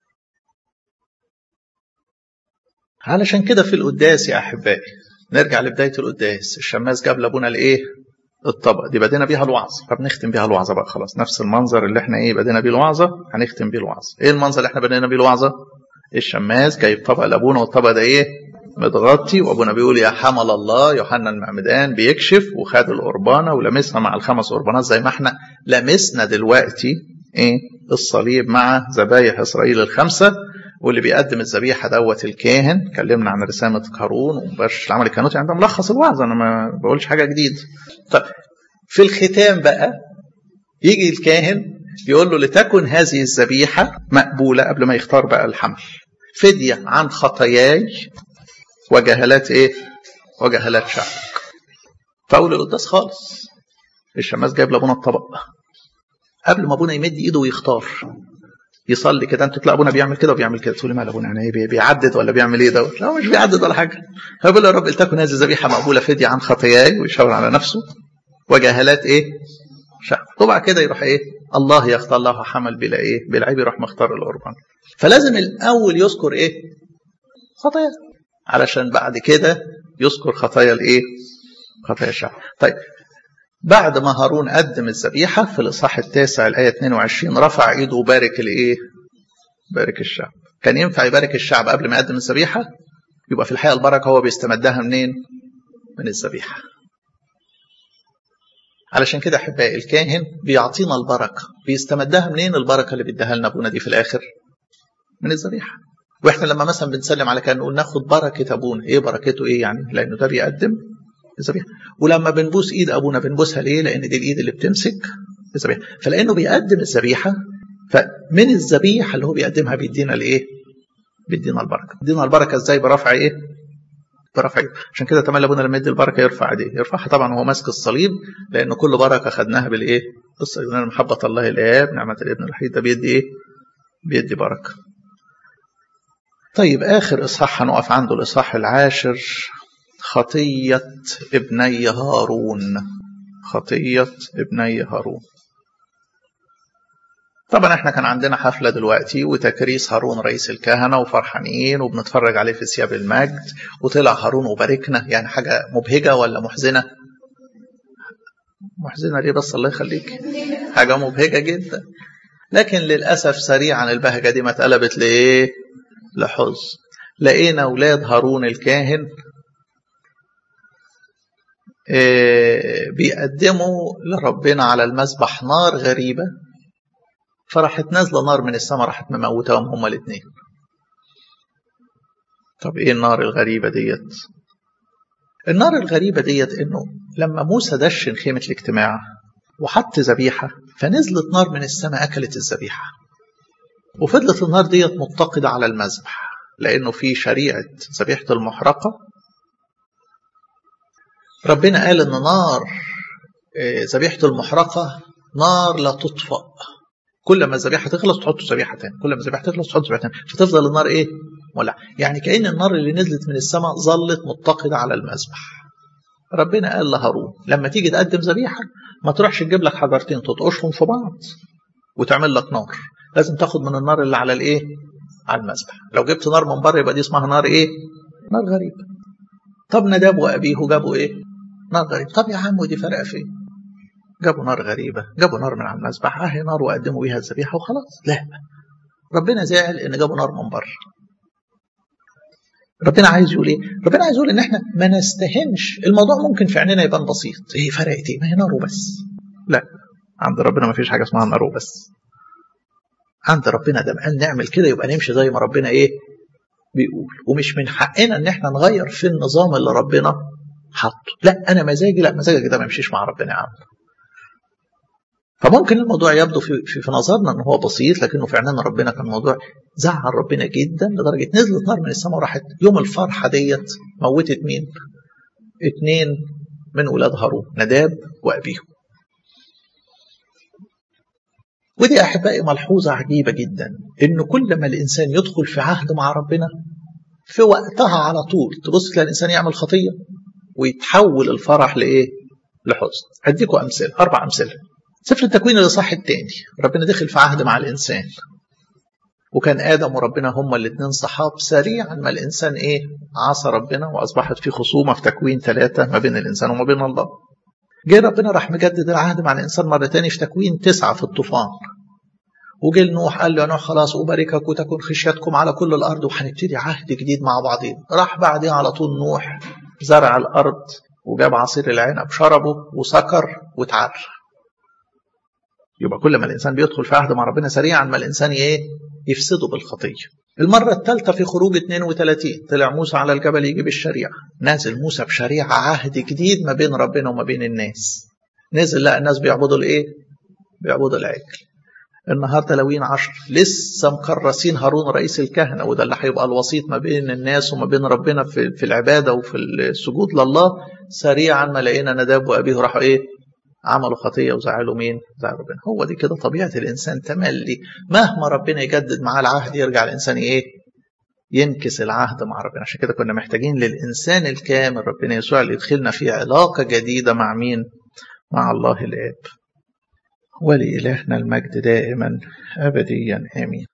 S1: علشان كده في القداس يا أحبائي نرجع لبداية القداس الشماس جاب لابونا الإيه الطبق دي بدينا بيها الوعظة فبنختم بيها الوعظة بقى خلاص نفس المنظر اللي احنا ايه بدينا بيه الوعظة هنختم بيه الوعظة ايه المنظر اللي احنا بدينا بيه الوعظة الشماس جايب طبق لابونا والطبق ده ايه متغطي وابونا بيقول يا حمل الله يوحنا المعمدان بيكشف وخد القربانة ولمسها مع الخمس قربانات زي ما احنا لمسنا دلوقتي ايه الصليب مع ذبايح اسرائيل الخمسة واللي بيقدم الذبيحه دوت الكاهن اتكلمنا عن رسامه قارون ومبارش العمل الكهنوتي يعني ده ملخص الوعظ انا ما بقولش حاجه جديده طب في الختام بقى يجي الكاهن يقول له لتكن هذه الذبيحه مقبوله قبل ما يختار بقى الحمل فديه عن خطاياي وجهالات ايه وجهالات شعبك فاول القداس خالص الشماس جايب لابونا الطبق قبل ما ابونا يمد ايده ويختار يصلي كده انتوا تلاقوا ابونا بيعمل كده وبيعمل كده تقولي مال ابونا يعني ايه بيعدد ولا بيعمل ايه دوت لا مش بيعدد ولا حاجه هو بيقول يا رب لتكن هذه الذبيحه مقبوله فديه عن خطاياي ويشاور على نفسه وجهالات ايه شعب وبعد كده يروح ايه الله يختار له حمل بلا ايه بلا عيب يروح مختار القربان فلازم الاول يذكر ايه خطايا علشان بعد كده يذكر خطايا الايه خطايا الشعب طيب بعد ما هارون قدم الذبيحة في الإصحاح التاسع الآية 22 رفع إيده وبارك الإيه؟ بارك الشعب. كان ينفع يبارك الشعب قبل ما يقدم الذبيحة؟ يبقى في الحقيقة البركة هو بيستمدها منين؟ من الذبيحة. علشان كده أحبائي الكاهن بيعطينا البركة، بيستمدها منين البركة اللي بيديها لنا أبونا دي في الآخر؟ من الذبيحة. واحنا لما مثلا بنسلم على كان نقول ناخد بركة أبونا، إيه بركته إيه يعني؟ لأنه ده بيقدم الذبيحه ولما بنبوس ايد ابونا بنبوسها ليه لان دي الايد اللي بتمسك الذبيحه فلانه بيقدم الذبيحه فمن الذبيحه اللي هو بيقدمها بيدينا الايه بيدينا البركه بيدينا البركه ازاي برفع ايه برفع ايده عشان كده تملي ابونا لما يدي البركه يرفع ايديه يرفعها طبعا وهو ماسك الصليب لان كل بركه خدناها بالايه قصه يقول محبه الله الاب نعمه الابن الوحيد ده بيدي ايه بيدي بركه طيب اخر اصحاح هنقف عنده الاصحاح العاشر خطية ابني هارون خطية ابني هارون طبعا احنا كان عندنا حفلة دلوقتي وتكريس هارون رئيس الكهنة وفرحانين وبنتفرج عليه في ثياب المجد وطلع هارون وباركنا يعني حاجة مبهجة ولا محزنة محزنة ليه بس الله يخليك حاجة مبهجة جدا لكن للأسف سريعا البهجة دي ما اتقلبت لإيه لحزن لقينا أولاد هارون الكاهن بيقدموا لربنا على المذبح نار غريبة فراحت نازلة نار من السماء راحت مموتاهم هما الاثنين طب ايه النار الغريبة ديت النار الغريبة ديت انه لما موسى دشن خيمة الاجتماع وحط ذبيحة فنزلت نار من السماء أكلت الذبيحة وفضلت النار ديت متقدة على المذبح لأنه في شريعة ذبيحة المحرقة ربنا قال ان نار ذبيحه المحرقه نار لا تطفأ كل ما الذبيحه تخلص تحط ذبيحه تاني كل ما الذبيحه تخلص تحط ذبيحه تاني فتفضل النار ايه مولع يعني كأن النار اللي نزلت من السماء ظلت متقده على المذبح ربنا قال لهارون لما تيجي تقدم ذبيحه ما تروحش تجيب لك حجرتين تطقشهم في بعض وتعمل لك نار لازم تاخد من النار اللي على الايه على المذبح لو جبت نار من بره يبقى دي اسمها نار ايه نار غريبة طب نداب وأبيه جابوا ايه نار غريبة طب يا عم ودي فرقة فين جابوا نار غريبة جابوا نار من على المذبح اهي نار وقدموا بيها الذبيحة وخلاص لا ربنا زعل ان جابوا نار من بره ربنا عايز يقول ايه ربنا عايز يقول ان احنا ما نستهنش الموضوع ممكن في عيننا يبان بسيط ايه فرقت ايه ما هي نار وبس لا عند ربنا ما فيش حاجه اسمها نار وبس عند ربنا ده قال نعمل كده يبقى نمشي زي ما ربنا ايه بيقول ومش من حقنا ان احنا نغير في النظام اللي ربنا حاطه لا انا مزاجي لا مزاجك ده ما يمشيش مع ربنا يا عم فممكن الموضوع يبدو في, في, في نظرنا ان هو بسيط لكنه في عيننا ربنا كان موضوع زعل ربنا جدا لدرجه نزلت نار من السماء وراحت يوم الفرحه ديت موتت مين؟ اتنين من ولاد هارون نداب وابيه. ودي احبائي ملحوظه عجيبه جدا ان كل ما الانسان يدخل في عهد مع ربنا في وقتها على طول تبص تلاقي الانسان يعمل خطيه ويتحول الفرح لايه؟ لحزن. هديكم امثله اربع امثله. سفر التكوين الاصحاح الثاني ربنا دخل في عهد مع الانسان وكان ادم وربنا هما الاثنين صحاب سريعا ما الانسان ايه عصى ربنا واصبحت في خصومه في تكوين ثلاثه ما بين الانسان وما بين الله جه ربنا راح مجدد العهد مع الانسان مره تاني في تكوين تسعه في الطوفان وجه نوح قال له يا نوح خلاص أباركك وتكون خشيتكم على كل الأرض وهنبتدي عهد جديد مع بعضين راح بعدين على طول نوح زرع الأرض وجاب عصير العنب شربه وسكر وتعر يبقى كل ما الانسان بيدخل في عهد مع ربنا سريعا ما الانسان ايه يفسده بالخطيه المرة الثالثة في خروج 32 طلع موسى على الجبل يجيب الشريعة نازل موسى بشريعة عهد جديد ما بين ربنا وما بين الناس نزل لقى الناس بيعبدوا الايه بيعبدوا العجل النهارده لوين عشر لسه مكرسين هارون رئيس الكهنة وده اللي هيبقى الوسيط ما بين الناس وما بين ربنا في, في العبادة وفي السجود لله سريعا ما لقينا نداب وأبيه راحوا إيه عملوا خطية وزعلوا مين؟ زعلوا ربنا هو دي كده طبيعة الإنسان تملي مهما ربنا يجدد معاه العهد يرجع الإنسان إيه؟ ينكس العهد مع ربنا عشان كده كنا محتاجين للإنسان الكامل ربنا يسوع اللي يدخلنا في علاقة جديدة مع مين؟ مع الله الآب ولإلهنا المجد دائما أبديا آمين